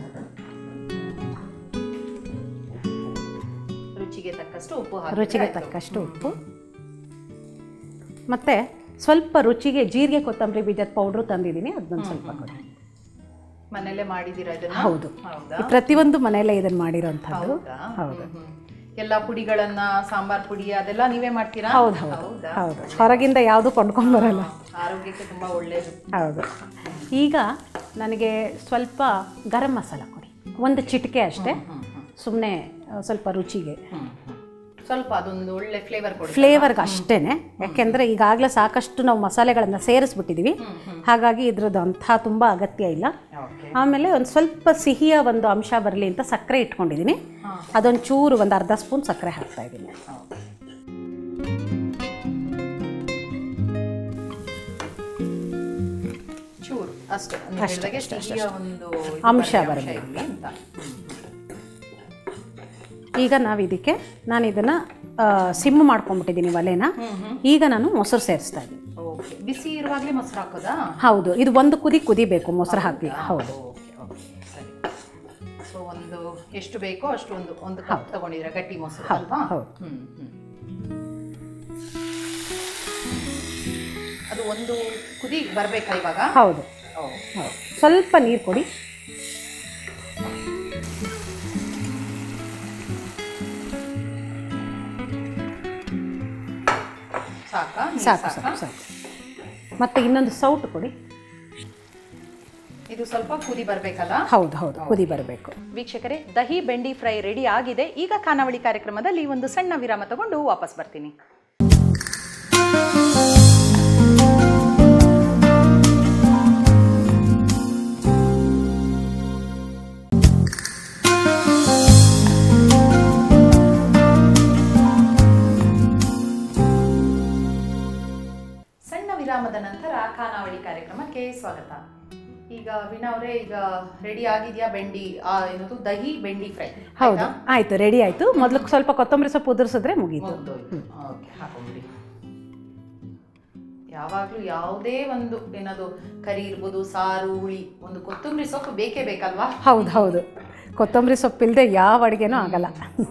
ರುಚಿಗೆ ತಕ್ಕಷ್ಟು ಉಪ್ಪು ಹಾಕಿ ರುಚಿಗೆ ತಕ್ಕಷ್ಟು ಉಪ್ಪು ಮತ್ತು ಸ್ವಲ್ಪ ರುಚಿಗೆ ಜೀರಿಗೆ ಕೊತ್ತಂಬರಿ ಬೀಜದ ಪೌಡ್ರು ತಂದಿದ್ದೀನಿ ಅದನ್ನೊಂದು ಸ್ವಲ್ಪ ಕೊಡಿ ಮನೆಯಲ್ಲೇ ಮಾಡಿದೀರಾ ಇದನ್ನ ಹೌದು ಹೌದಾ ಈ ಪ್ರತಿಯೊಂದು ಮನೆಯಲ್ಲೇ ಇದನ್ನು ಮಾಡಿರೋಂಥದ್ದು ಹೌದಾ ಹೌದು ಹ್ಮ್, ಹ್ಮ್. ಎಲ್ಲ ಪುಡಿಗಳನ್ನ ಸಾಂಬಾರ್ ಪುಡಿ ಅದೆಲ್ಲ ನೀವೇ ಮಾಡ್ತೀರಾ ಹೌದು ಹೌದು ಹೌದಾ ಹೌದು ಹೊರಗಿಂದ ಯಾವುದು ಕೊಂಡ್ಕೊಂಬರಲ್ಲ ಆರೋಗ್ಯಕ್ಕೆ ತುಂಬಾ ಒಳ್ಳೇದು ಹೌದು ಈಗ ನನಗೆ ಸ್ವಲ್ಪ ಗರಂ ಮಸಾಲ ಕೊಡಿ ಒಂದು ಚಿಟಿಕೆ ಅಷ್ಟೇ ಸುಮ್ಮನೆ ಸ್ವಲ್ಪ ರುಚಿಗೆ ಸ್ವಲ್ಪ ಅದೊಂದು ಒಳ್ಳೆ ಫ್ಲೇವರ್ ಕೊಡಿ ಫ್ಲೇವರ್ಗೆ ಅಷ್ಟೇ ಯಾಕೆಂದರೆ ಈಗಾಗಲೇ ಸಾಕಷ್ಟು ನಾವು ಮಸಾಲೆಗಳನ್ನು ಸೇರಿಸ್ಬಿಟ್ಟಿದ್ದೀವಿ ಹಾಗಾಗಿ ಇದ್ರದ್ದು ಅಂಥ ತುಂಬ ಅಗತ್ಯ ಇಲ್ಲ ಓಕೆ ಆಮೇಲೆ ಒಂದು ಸ್ವಲ್ಪ ಸಿಹಿಯ ಒಂದು ಅಂಶ ಬರಲಿ ಅಂತ ಸಕ್ಕರೆ ಇಟ್ಕೊಂಡಿದ್ದೀನಿ ಅದೊಂದು ಚೂರು ಒಂದು ಅರ್ಧ ಸ್ಪೂನ್ ಸಕ್ಕರೆ ಹಾಕ್ತಾ ಇದ್ದೀನಿ ಚೂರು ಅಷ್ಟೇ ನೀವು ಹೇಳಿದಾಗೆ ಸಿಹಿಯ ಒಂದು ಇದು ಅಂಶ ಬರಲಿ, ಬರಬೇಕು. ಇರ್ಲಿ ಅಂತ ಈಗ ನಾವು ಇದಕ್ಕೆ ನಾನು ಇದನ್ನು ಸಿಮ್ ಮಾಡ್ಕೊಂಡ್ಬಿಟ್ಟಿದ್ದೀನಿ ಒಲೆನ ಈಗ ನಾನು ಮೊಸರು ಸೇರಿಸ್ತಾ ಇದ್ದೀನಿ ಓಕೆ ಬಿಸಿ ಇರುವಾಗಲೇ ಮೊಸರು ಹಾಕೋದಾ ಹೌದು ಇದು ಒಂದು ಕುದಿ ಕುದಿಬೇಕು ಮೊಸರು ಹಾಕಿ ಹೌದು ಓಕೆ ಓಕೆ ಸರಿ ಸೊ ಒಂದು ಎಷ್ಟು ಬೇಕೋ ಅಷ್ಟು ಒಂದು ಒಂದು ಕಪ್ ತಗೊಂಡಿದ್ದೀರಾ ಗಟ್ಟಿ ಮೊಸರು ಅಲ್ವಾ ಹೌದು. ಹ್ಮ್ ಹ್ಮ್ ಅದು ಒಂದು ಕುದಿ ಬರ್ಬೇಕಾ ಇವಾಗ ಹೌದು ಓ ಹೌದು ಸ್ವಲ್ಪ ನೀರು ಕೊಡಿ ಸಾಕಾ ನೀರ್ ಸಾಕು ಸಾಕಾ? ಸಾಕು ಸಾಕು ಮತ್ತು ಇನ್ನೊಂದು ಸೌಟು ಕೊಡಿ ಇದು ಸ್ವಲ್ಪ ಕುದಿ ಬರ್ಬೇಕಲ್ಲ ಹೌದು ಹೌದು ಕುದಿ ಬರಬೇಕು ವೀಕ್ಷಕರೇ ದಹಿ ಬೆಂಡಿ ಫ್ರೈ ರೆಡಿ ಆಗಿದೆ ಈಗ ಖಾನಾವಳಿ ಕಾರ್ಯಕ್ರಮದಲ್ಲಿ ಒಂದು ಸಣ್ಣ ವಿರಾಮ ತಗೊಂಡು ವಾಪಸ್ ಬರ್ತೀನಿ ಸಣ್ಣ ವಿರಾಮದ ನಂತರ ಖಾನಾವಳಿ ಕಾರ್ಯಕ್ರಮಕ್ಕೆ ಸ್ವಾಗತ ಈಗ ವೀಣಾ ಅವರೇ ಈಗ ರೆಡಿ ಆಗಿದೆಯಾ ಬೆಂಡಿ ಆ, ಏನದು ದಹಿ ಬೆಂಡಿ ಫ್ರೈ ಹೌದು ಆಯಿತು ರೆಡಿ ಆಯಿತು ಮೊದಲು ಸ್ವಲ್ಪ ಕೊತ್ತಂಬರಿ ಸೊಪ್ಪು ಉದುರಿಸಿದ್ರೆ ಮುಗೀತು ಓಕೆ ಹಾಕೊಂಬಿಡಿ ಯಾವಾಗಲೂ ಯಾವುದೇ ಒಂದು ಏನದು ಕರಿ ಇರ್ಬೋದು ಸಾರು ಹುಳಿ ಒಂದು ಕೊತ್ತಂಬರಿ ಸೊಪ್ಪು ಬೇಕೇ ಬೇಕಲ್ವಾ ಹೌದು ಹೌದು ಕೊತ್ತಂಬರಿ ಸೊಪ್ಪಿಲ್ಲದೆ ಯಾವ ಅಡುಗೆನೂ ಆಗಲ್ಲ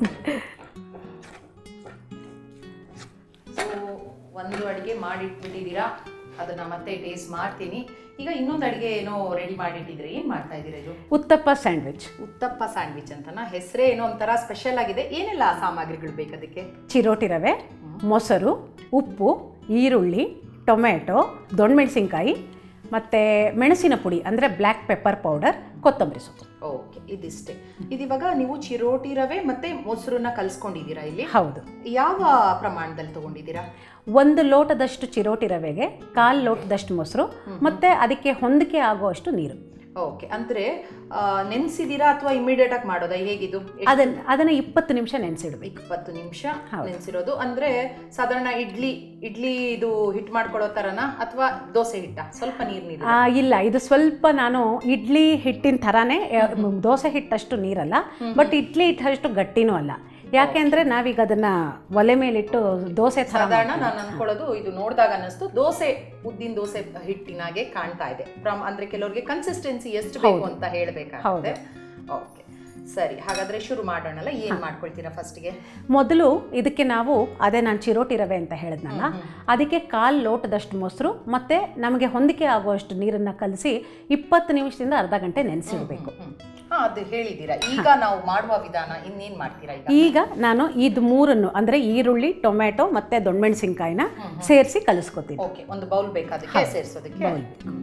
ಸೊ ಒಂದು ಅಡುಗೆ ಮಾಡಿಟ್ಬಿಟ್ಟಿದ್ದೀರಾ ಅದನ್ನ ಮತ್ತೆ ಟೇಸ್ಟ್ ಮಾಡ್ತೀನಿ ಈಗ ಇನ್ನೊಂದು ಅಡುಗೆ ಏನೋ ರೆಡಿ ಮಾಡಿಟ್ಟಿದ್ರೆ ಏನು ಮಾಡ್ತಾ ಇದ್ದೀರಾ ಇದು ಉತ್ತಪ್ಪ ಸ್ಯಾಂಡ್ವಿಚ್ ಉತ್ತಪ್ಪ ಸ್ಯಾಂಡ್ವಿಚ್ ಅಂತನಾ ಹೆಸರೇ ಏನೋ ಒಂಥರ ಸ್ಪೆಷಲ್ ಆಗಿದೆ ಏನೆಲ್ಲ ಸಾಮಗ್ರಿಗಳು ಬೇಕು ಅದಕ್ಕೆ ಚಿರೋಟಿ ರವೆ ಮೊಸರು ಉಪ್ಪು ಈರುಳ್ಳಿ ಟೊಮೆಟೊ ದೊಣ್ಣಮೆಣಸಿನ್ಕಾಯಿ ಮತ್ತು ಮೆಣಸಿನ ಪುಡಿ ಅಂದರೆ ಬ್ಲ್ಯಾಕ್ ಪೆಪ್ಪರ್ ಪೌಡರ್ ಕೊತ್ತಂಬರಿ ಸೊಪ್ಪು ಓಕೆ ಇದಿಷ್ಟೇ ಇದಿವಾಗ ನೀವು ಚಿರೋಟಿ ರವೆ ಮತ್ತೆ ಮೊಸರನ್ನ ಕಲ್ಸ್ಕೊಂಡಿದ್ದೀರಾ ಇಲ್ಲಿ ಹೌದು ಯಾವ ಪ್ರಮಾಣದಲ್ಲಿ ತಗೊಂಡಿದ್ದೀರಾ ಒಂದು ಲೋಟದಷ್ಟು ಚಿರೋಟಿ ರವೆಗೆ ಕಾಲು ಲೋಟದಷ್ಟು ಮೊಸರು ಮತ್ತು ಅದಕ್ಕೆ ಹೊಂದಿಕೆ ಆಗುವಷ್ಟು ನೀರು ಓಕೆ ಅಂದ್ರೆ ಆ, ನೆನ್ಸಿದ್ದೀರಾ ಅಥವಾ ಇಮಿಡಿಯೇಟ್ ಆಗಿ ಮಾಡೋದಾ ಹೇಗಿದು ಅದನ್ನು ಅದನ್ನು ಇಪ್ಪತ್ತು ನಿಮಿಷ ನೆನೆಸಿಡ್ಬೇಕು ಇಪ್ಪತ್ತು ನಿಮಿಷ ಹೌದು. ನೆನ್ಸಿರೋದು ಅಂದ್ರೆ ಸಾಧಾರಣ ಇಡ್ಲಿ ಇಡ್ಲಿ ಇದು ಹಿಟ್ ಮಾಡ್ಕೊಳ್ಳೋ ತರನಾ ಅಥವಾ ದೋಸೆ ಹಿಟ್ಟ ಸ್ವಲ್ಪ ನೀರ್ ನೀರು ಆ, ಇಲ್ಲ ಇದು ಸ್ವಲ್ಪ ನಾನು ಇಡ್ಲಿ ಹಿಟ್ಟಿನ ಥರನೇ ಆ, ಮ್, ದೋಸೆ ಹಿಟ್ಟಷ್ಟು ನೀರಲ್ಲ ಬಟ್ ಇಡ್ಲಿ ಹಿಟ್ಟಷ್ಟು ಗಟ್ಟಿನೂ ಅಲ್ಲ ಯಾಕೆಂದರೆ ನಾವೀಗ ಅದನ್ನು ಒಲೆ ಮೇಲಿಟ್ಟು ದೋಸೆ ಥರ ಸಾಧಾರಣ ನಾನು ಅನ್ಕೊಳ್ಳೋದು ಇದು ನೋಡಿದಾಗ ಅನ್ನಿಸ್ತು ದೋಸೆ ಉದ್ದಿನ ದೋಸೆ ಹಿಟ್ಟಿನಾಗೆ ಕಾಣ್ತಾ ಇದೆ ಫ್ರಮ್ ಅಂದ್ರೆ ಕೆಲವ್ರಿಗೆ ಕನ್ಸಿಸ್ಟೆನ್ಸಿ ಎಷ್ಟು ಬೇಕು ಅಂತ ಹೇಳ್ಬೇಕಾಗುತ್ತೆ ಓಕೆ ಸರಿ ಹಾಗಾದ್ರೆ ಶುರು ಮಾಡೋಣಲ್ಲ ಏನ್ ಮಾಡ್ಕೊಳ್ತೀರಾ ಫಸ್ಟ್ಗೆ ಮೊದಲು ಇದಕ್ಕೆ ನಾವು ಅದೇ ನಾನು ಚಿರೋಟಿ ರವೆ ಅಂತ ಹೇಳಿದ್ನಲ್ಲ ಅದಕ್ಕೆ ಕಾಲು ಲೋಟದಷ್ಟು ಮೊಸರು ಮತ್ತು ನಮಗೆ ಹೊಂದಿಕೆ ಆಗುವಷ್ಟು ನೀರನ್ನು ಕಲಸಿ ಇಪ್ಪತ್ತು ನಿಮಿಷದಿಂದ ಅರ್ಧ ಗಂಟೆ ನೆನೆಸಿಡಬೇಕು ಹಾ ಅದು ಹೇಳಿದ್ದೀರಾ ಈಗ ನಾವು ಮಾಡುವ ವಿಧಾನ ಇನ್ನೇನ್ ಮಾಡ್ತೀರಾ ಈಗ ಈಗ ನಾನು ಇದು ಮೂರನ್ನು ಅಂದರೆ ಈರುಳ್ಳಿ ಟೊಮೆಟೊ ಮತ್ತು ದೊಣ್ಣಮೆಣಸಿನ್ಕಾಯಿನ ಸೇರಿಸಿ ಕಲಿಸ್ಕೊತೀನಿ ಓಕೆ ಒಂದು ಬೌಲ್ ಬೇಕಾದಕ್ಕೆ ಸೇರಿಸೋದಕ್ಕೆ ಬೌಲ್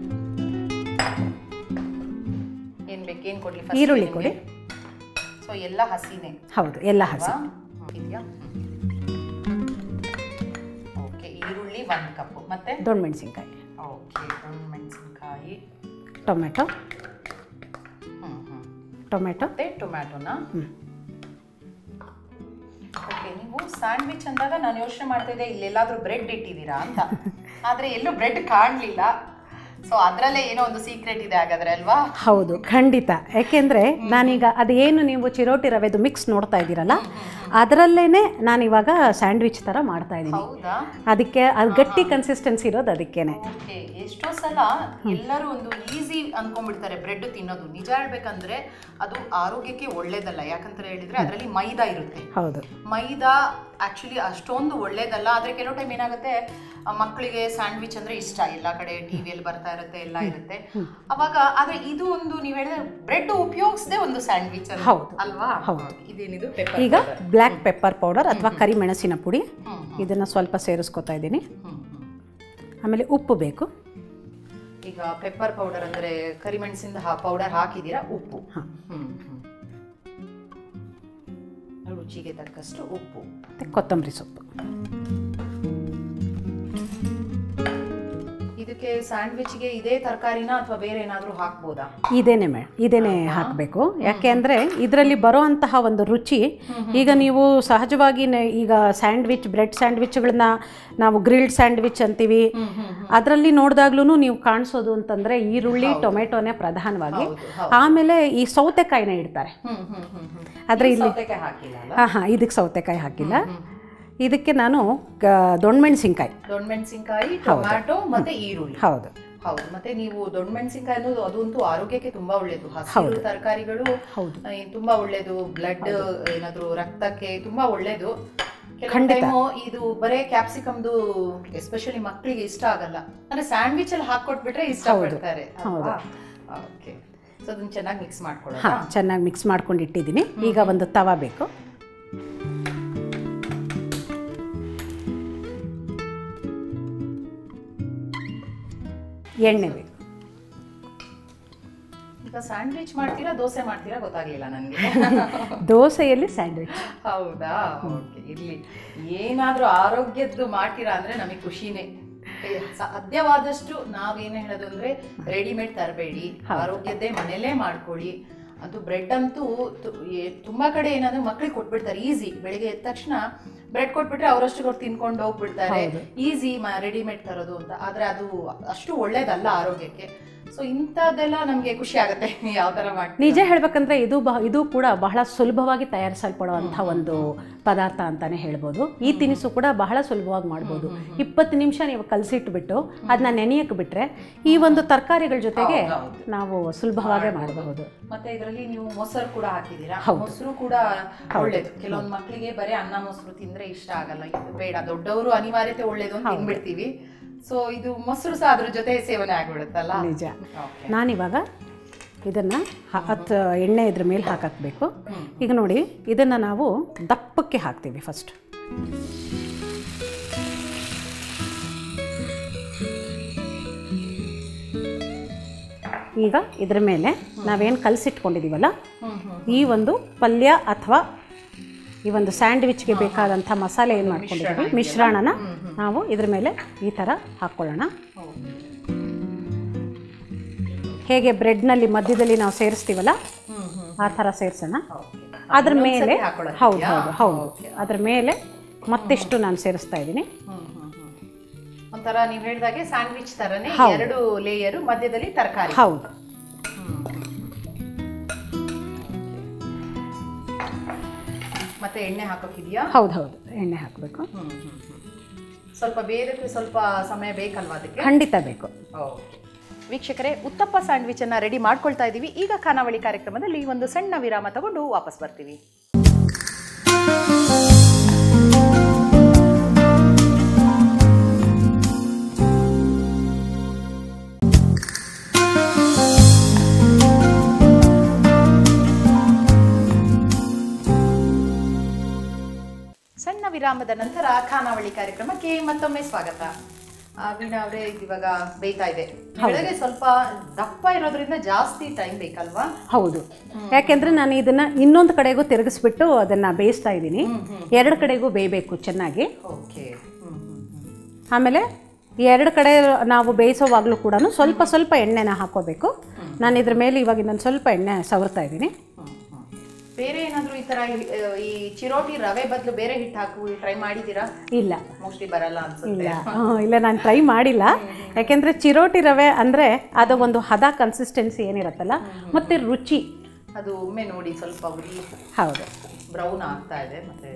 ಏನ್ ಬೇಕು ಏನ್ ಕೊಡ್ಲಿ ಈರುಳ್ಳಿ ಕೊಡಿ. ಸೊ ಎಲ್ಲ ಹಸಿನೇ ಹೌದು ಎಲ್ಲ ಹಸಿ ಅಲ್ವಾ? ಹ್ಮ್, ಇದೆಯಾ ಓಕೆ ಈರುಳ್ಳಿ ಒಂದು ಕಪ್ಪು ಮತ್ತೆ ದೊಣ್ಣಮೆಣಸಿನ್ಕಾಯಿ ಓಕೆ ಮೆಣಸಿನ್ಕಾಯಿ ಟೊಮೆಟೊ ಹ್ಮ್ ಹ್ಮ್ ಟೊಮೆಟೊ ಮತ್ತೆ ಟೊಮ್ಯಾಟೊನ ಹ್ಮ್. ಓಕೆ ನೀವು ಸ್ಯಾಂಡ್ವಿಚ್ ಅಂದಾಗ ನಾನು ಯೋಚನೆ ಮಾಡ್ತಾ ಇದ್ದೆ ಇಲ್ಲೆಲ್ಲಾದ್ರೂ ಬ್ರೆಡ್ ಇಟ್ಟಿದ್ದೀರಾ ಅಂತ ಆದ್ರೆ ಎಲ್ಲೂ ಬ್ರೆಡ್ ಕಾಣಲಿಲ್ಲ ಸೊ ಅದರಲ್ಲೇ ಏನೋ ಒಂದು ಸೀಕ್ರೆಟ್ ಇದೆ ಹಾಗಾದ್ರೆ ಅಲ್ವಾ ಹೌದು ಖಂಡಿತ ಯಾಕೆಂದರೆ ನಾನೀಗ ಅದೇನು ನೀವು ಚಿರೋಟಿ ರವೆದು ಮಿಕ್ಸ್ ನೋಡ್ತಾ ಇದ್ದೀರಲ್ಲ ಅದರಲ್ಲೇ ನಾನಿವಾಗ ಸ್ಯಾಂಡ್ವಿಚ್ ಥರ ಮಾಡ್ತಾ ಇದ್ದೀನಿ ಹೌದಾ ಅದಕ್ಕೆ ಅದು ಗಟ್ಟಿ ಕನ್ಸಿಸ್ಟೆನ್ಸಿ ಇರೋದು ಅದಕ್ಕೇನೆ ಓಕೆ ಎಷ್ಟೋ ಸಲ ಎಲ್ಲರೂ ಒಂದು ಈಸಿ ಅನ್ಕೊಂಡ್ಬಿಡ್ತಾರೆ ಬ್ರೆಡ್ ತಿನ್ನೋದು ನಿಜ ಹೇಳ್ಬೇಕಂದ್ರೆ ಅದು ಆರೋಗ್ಯಕ್ಕೆ ಒಳ್ಳೇದಲ್ಲ ಯಾಕಂತ ಹೇಳಿದ್ರೆ ಅದರಲ್ಲಿ ಮೈದಾ ಇರುತ್ತೆ ಹೌದು ಮೈದಾ ಆಕ್ಚುಲಿ ಅಷ್ಟೊಂದು ಒಳ್ಳೇದಲ್ಲ ಆದ್ರೆ ಕೆಲವು ಟೈಮ್ ಏನಾಗುತ್ತೆ ಆ, ಮಕ್ಕಳಿಗೆ ಸ್ಯಾಂಡ್ವಿಚ್ ಅಂದ್ರೆ ಇಷ್ಟ ಎಲ್ಲ ಕಡೆ ಟಿವಿಯಲ್ಲಿ ಬರ್ತಾ ಇರುತ್ತೆ ಎಲ್ಲ ಇರುತ್ತೆ ಅವಾಗ ಆದ್ರೆ ಇದು ಒಂದು ನೀವು ಹೇಳಿದ್ರೆ ಬ್ರೆಡ್ ಉಪಯೋಗಿಸದೆ ಒಂದು ಸ್ಯಾಂಡ್ವಿಚ್ ಹೌದು. ಅಲ್ವಾ ಹೌದು. ಇದೇನಿದು pepper ಈಗ powder. ಬ್ಲ್ಯಾಕ್ ಪೆಪ್ಪರ್ ಪೌಡರ್ ಅಥವಾ ಕರಿಮೆಣಸಿನ ಪುಡಿ ಹ್ಮ್, ಇದನ್ನು ಸ್ವಲ್ಪ ಸೇರಿಸ್ಕೊತಾ ಇದ್ದೀನಿ ಹ್ಮ್, ಹ್ಮ್. ಆಮೇಲೆ ಉಪ್ಪು ಬೇಕು ಈಗ ಪೆಪ್ಪರ್ ಪೌಡರ್ ಅಂದ್ರೆ ಕರಿಮೆಣಸಿಂದ ಪೌಡರ್ ಹಾಕಿದೀರಾ ಉಪ್ಪು ಹಾಂ ಹ್ಮ್, ಹ್ಮ್. ರುಚಿಗೆ ತಕ್ಕಷ್ಟು ಉಪ್ಪು ಮತ್ತು ಕೊತ್ತಂಬರಿ ಸೊಪ್ಪು ಇದಕ್ಕೆ ಸ್ಯಾಂಡ್ವಿಚ್ಗೆ ಇದೇ ತರಕಾರಿನ ಅಥವಾ ಬೇರೆ ಏನಾದರೂ ಹಾಕ್ಬೋದಾ ಇದೇನೆ ಮೇಡಮ್ ಇದೇನೆ ಹಾಕಬೇಕು ಯಾಕೆ ಅಂದರೆ ಇದರಲ್ಲಿ ಬರೋಂತಹ ಒಂದು ರುಚಿ ಈಗ ನೀವು ಸಹಜವಾಗಿ ನೆ- ಈಗ ಸ್ಯಾಂಡ್ವಿಚ್ ಬ್ರೆಡ್ ಸ್ಯಾಂಡ್ವಿಚ್ಗಳನ್ನ ನಾವು ಗ್ರಿಲ್ಡ್ ಸ್ಯಾಂಡ್ವಿಚ್ ಅಂತೀವಿ ಅದರಲ್ಲಿ ನೋಡಿದಾಗ್ಲೂ ನೀವು ಕಾಣಿಸೋದು ಅಂತಂದರೆ ಈರುಳ್ಳಿ ಟೊಮೆಟೊನೇ ಪ್ರಧಾನವಾಗಿ ಹೌದು, ಹೌದು. ಆಮೇಲೆ ಈ ಸೌತೆಕಾಯಿನ ಇಡ್ತಾರೆ ಹ್ಮ್ ಹ್ಮ್ ಹ್ಮ್ ಹ್ಮ್ ಆದ್ರೆ ಇಲ್ಲಿ ಸೌತೆಕಾಯಿ ಹಾಕಿಲ್ಲ ಅಲ್ಲ ಹಾಂ ಹಾಂ ಇದಕ್ಕೆ ಸೌತೆಕಾಯಿ ಹಾಕಿಲ್ಲ ಇದಕ್ಕೆ ನಾನು ಗ- ದೊಣ್ಣಮೆಣಸಿನ್ಕಾಯಿ ದೊಣ್ಣಮೆಣಸಿನ್ಕಾಯಿ ಟೊಮ್ಯಾಟೊ ಮತ್ತೆ ಈರುಳ್ಳಿ ಹೌದು ಹೌದು ಮತ್ತೆ ನೀವು ದೊಣ್ಣಮೆಣಸಿನ್ಕಾಯಿ ಅನ್ನೋದು ಅದಂತೂ ಆರೋಗ್ಯಕ್ಕೆ ತುಂಬಾ ಒಳ್ಳೇದು ಹಸಿರು ತರಕಾರಿಗಳು ಹೌದು. ಆ, ಏನ್ ತುಂಬಾ ಒಳ್ಳೇದು ಬ್ಲಡ್ ಏನಾದ್ರು ರಕ್ತಕ್ಕೆ ತುಂಬಾ ಒಳ್ಳೇದು ಕೆಲವು ಖಂಡಿತ. ಟೈಮು ಇದು ಬರೇ ಕ್ಯಾಪ್ಸಿಕಮ್ದು ಎಸ್ಪೆಷಲಿ ಮಕ್ಕಳಿಗೆ ಇಷ್ಟ ಆಗಲ್ಲ ಅಂದ್ರೆ ಸ್ಯಾಂಡ್ವಿಚ್ ಅಲ್ಲಿ ಹಾಕೊಟ್ಬಿಟ್ರೆ ಇಷ್ಟ ಪಡ್ತಾರೆ ಓಕೆ ಸೊ ಅದನ್ನ ಚೆನ್ನಾಗಿ ಮಿಕ್ಸ್ ಮಾಡ್ಕೊಳ್ಳೋಣ ಹಾಂ ಚೆನ್ನಾಗಿ ಮಿಕ್ಸ್ ಮಾಡ್ಕೊಂಡು ಇಟ್ಟಿದ್ದೀನಿ ಈಗ ಒಂದು ತವಾ ಬೇಕು ಎಣ್ಣೆ ಬೇಕು ಈಗ ಸ್ಯಾಂಡ್ವಿಚ್ ಮಾಡ್ತೀರಾ ದೋಸೆ ಮಾಡ್ತೀರಾ ಗೊತ್ತಾಗ್ಲಿಲ್ಲ ನನಗೆ ದೋಸೆಯಲ್ಲಿ ಸ್ಯಾಂಡ್ವಿಚ್ ಹೌದಾ ಓಕೆ ಇರ್ಲಿ ಏನಾದ್ರೂ ಆರೋಗ್ಯದ್ದು ಮಾಡ್ತೀರಾ ಅಂದ್ರೆ ನಮಗೆ ಖುಷಿನೇ ಏ, ಸಾಧ್ಯವಾದಷ್ಟು ನಾವೇನು ಹೇಳೋದು ಅಂದ್ರೆ ರೆಡಿಮೇಡ್ ತರಬೇಡಿ ಆರೋಗ್ಯದ್ದೇ ಮನೇಲೇ ಮಾಡ್ಕೊಳ್ಳಿ ಅದು ಬ್ರೆಡ್ ಅಂತೂ ತು- ಏ- ತುಂಬಾ ಕಡೆ ಏನಾದ್ರೆ ಮಕ್ಳಿಗೆ ಕೊಟ್ಬಿಡ್ತಾರೆ ಈಸಿ ಬೆಳಿಗ್ಗೆ ಎದ್ದ ತಕ್ಷಣ ಬ್ರೆಡ್ ಕೊಟ್ಬಿಟ್ರೆ ಅವರಷ್ಟು ಅವ್ರು ತಿನ್ಕೊಂಡು ಹೋಗ್ಬಿಡ್ತಾರೆ ಈಸಿ ರೆಡಿಮೇಡ್ ತರೋದು ಅಂತ ಆದ್ರೆ ಅದು ಅಷ್ಟು ಒಳ್ಳೇದಲ್ಲ ಆರೋಗ್ಯಕ್ಕೆ ಸೊ ಇಂಥದ್ದೆಲ್ಲ ನಮ್ಗೆ ಖುಷಿ ಆಗುತ್ತೆ ಯಾವ ತರ ಮಾಡ್ತೀವಿ ನಿಜ ಹೇಳ್ಬೇಕಂದ್ರೆ ಇದು ಬಹ ಇದು ಕೂಡ ಬಹಳ ಸುಲಭವಾಗಿ ತಯಾರಿಸಲ್ಪಡುವಂಥ ಒಂದು ಪದಾರ್ಥ ಅಂತಾನೆ ಹೇಳ್ಬೋದು ಈ ತಿನಿಸು ಕೂಡ ಬಹಳ ಸುಲಭವಾಗಿ ಮಾಡ್ಬೋದು ಇಪ್ಪತ್ತು ನಿಮಿಷ ನೀವು ಕಲಸಿಟ್ಬಿಟ್ಟು ಅದನ್ನ ನೆನೆಯಕ್ಕೆ ಬಿಟ್ರೆ ಈ ಒಂದು ತರಕಾರಿಗಳ ಜೊತೆಗೆ ಹೌದು. ನಾವು ಸುಲಭವಾಗೇ ಮಾಡಬಹುದು ಮತ್ತೆ ಇದರಲ್ಲಿ ನೀವು ಮೊಸರು ಕೂಡ ಹಾಕಿದೀರಾ ಹೌದು. ಮೊಸರು ಕೂಡ ಒಳ್ಳೇದು ಕೆಲವೊಂದು ಮಕ್ಕಳಿಗೆ ಬರೀ ಅನ್ನ ಮೊಸರು ತಿಂದ್ರೆ ಇಷ್ಟ ಆಗಲ್ಲ ಇದು ಬೇಡ ದೊಡ್ಡವರು ಅನಿವಾರ್ಯತೆ ಒಳ್ಳೇದು ಅಂತ ತಿನ್ಬಿಡ್ತೀವಿ ಸೊ ಇದು ಮೊಸರು ಸಹ ಅದ್ರ ಜೊತೆ ಸೇವನೆ ಆಗ್ಬಿಡುತ್ತಲ್ಲ ನಿಜ Okay. ನಾನಿವಾಗ ಇದನ್ನು ಹತ್ತು ಎಣ್ಣೆ ಇದ್ರ ಮೇಲೆ ಹಾಕಬೇಕು ಈಗ ನೋಡಿ ಇದನ್ನು ನಾವು ದಪ್ಪಕ್ಕೆ ಹಾಕ್ತೀವಿ ಫಸ್ಟ್ ಈಗ ಇದ್ರ ಮೇಲೆ ನಾವೇನು ಕಲಸಿಟ್ಕೊಂಡಿದ್ದೀವಲ್ಲ ಈ ಒಂದು ಪಲ್ಯ ಅಥವಾ ಈ ಒಂದು ಸ್ಯಾಂಡ್ವಿಚ್ಗೆ ಬೇಕಾದಂಥ ಮಸಾಲೆ ಏನು ಮಾಡ್ಕೊಂಡಿದ್ದೀವಿ ಮಿಶ್ರಣನ ನಾವು ಇದ್ರ ಮೇಲೆ ಈ ಥರ ಹಾಕ್ಕೊಳ್ಳೋಣ ಹೇಗೆ ಬ್ರೆಡ್ನಲ್ಲಿ ಮಧ್ಯದಲ್ಲಿ ನಾವು ಸೇರಿಸ್ತೀವಲ್ಲ ಆ ಥರ ಸೇರಿಸೋಣ ಅದ್ರ ಮೇಲೆ ಹಾಕೊಳ್ಳೋದು ಹೌದು ಹೌದು ಹೌದು ಅದ್ರ ಮೇಲೆ ಮತ್ತಿಷ್ಟು ನಾನು ಸೇರಿಸ್ತಾ ಇದ್ದೀನಿ ಒಂಥರ ನೀವು ಹೇಳ್ದಾಗೆ ಸ್ಯಾಂಡ್ವಿಚ್ ತರನೇ ಎರಡು ಲೇಯರ್ ಮಧ್ಯದಲ್ಲಿ ತರಕಾರಿ ಹೌದು ಮತ್ತೆ ಎಣ್ಣೆ ಹಾಕೋಕಿದ್ಯಾ ಹೌದು ಹೌದು ಎಣ್ಣೆ ಹಾಕಬೇಕು ಸ್ವಲ್ಪ ಬೇರೆಕ್ಕೆ ಸ್ವಲ್ಪ ಸಮಯ ಬೇಕಲ್ವಾ ಅದಕ್ಕೆ ಖಂಡಿತ ಬೇಕು ವೀಕ್ಷಕರೇ ಉತ್ತಪ್ಪ ಸ್ಯಾಂಡ್ವಿಚ್ ಅನ್ನ ರೆಡಿ ಮಾಡ್ಕೊಳ್ತಾ ಇದ್ದೀವಿ ಈಗ ಖಾನಾವಳಿ ಕಾರ್ಯಕ್ರಮದಲ್ಲಿ ಒಂದು ಸಣ್ಣ ವಿರಾಮ ತಗೊಂಡು ವಾಪಸ್ ಬರ್ತೀವಿ ಸಣ್ಣ ವಿರಾಮದ ನಂತರ ಖಾನಾವಳಿ ಕಾರ್ಯಕ್ರಮಕ್ಕೆ ಮತ್ತೊಮ್ಮೆ ಸ್ವಾಗತ ಆ, ವೀಣಾ ಅವರೇ ಇವಾಗ ಬೇಯ್ತಾ ಇದೆ ಬೆಳಗ್ಗೆ ಸ್ವಲ್ಪ ದಪ್ಪ ಇರೋದ್ರಿಂದ ಜಾಸ್ತಿ ಟೈಮ್ ಬೇಕಲ್ವಾ ಹೌದು ಯಾಕೆಂದ್ರೆ ನಾನು ಇದನ್ನ ಇನ್ನೊಂದು ಕಡೆಗೂ ತಿರುಗಿಸ್ಬಿಟ್ಟು ಅದನ್ನ ಬೇಯಿಸ್ತಾ ಇದ್ದೀನಿ ಎರಡು ಕಡೆಗೂ ಬೇಯಬೇಕು ಚೆನ್ನಾಗಿ ಓಕೆ ಆಮೇಲೆ ಈ ಎರಡು ಕಡೆ ನಾವು ಬೇಯಿಸೋವಾಗಲೂ ಕೂಡ ಸ್ವಲ್ಪ ಸ್ವಲ್ಪ ಎಣ್ಣೆನ ಹಾಕೋಬೇಕು ನಾನು ಇದ್ರ ಮೇಲೆ ಇವಾಗ ಇನ್ನೊಂದು ಸ್ವಲ್ಪ ಎಣ್ಣೆ ಸವರ್ತಾ ಇದ್ದೀನಿ ಬೇರೆ ಏನಾದ್ರು ಈ ತರ ಈ- ಈ ಚಿರೋಟಿ ರವೆ ಬದಲು ಬೇರೆ ಹಿಟ್ಟು ಹಾಕು ಟ್ರೈ ಮಾಡಿದೀರಾ ಇಲ್ಲ ಮೋಸ್ಟ್ಲಿ ಬರಲ್ಲ ಅನ್ಸುತ್ತೆ ಇಲ್ಲ ಹ್ಮ್, ಇಲ್ಲ ನಾನು ಟ್ರೈ ಮಾಡಿಲ್ಲ ಯಾಕೆಂದರೆ ಚಿರೋಟಿ ರವೆ ಅಂದರೆ ಅದು ಒಂದು ಹದ ಕನ್ಸಿಸ್ಟೆನ್ಸಿ ಏನಿರುತ್ತಲ್ಲ ಮತ್ತು ರುಚಿ ಅದು ಒಮ್ಮೆ ನೋಡಿ ಸ್ವಲ್ಪ ಉರಿ ಹೌದು ಬ್ರೌನ್ ಆಗ್ತಾ ಇದೆ ಮತ್ತೆ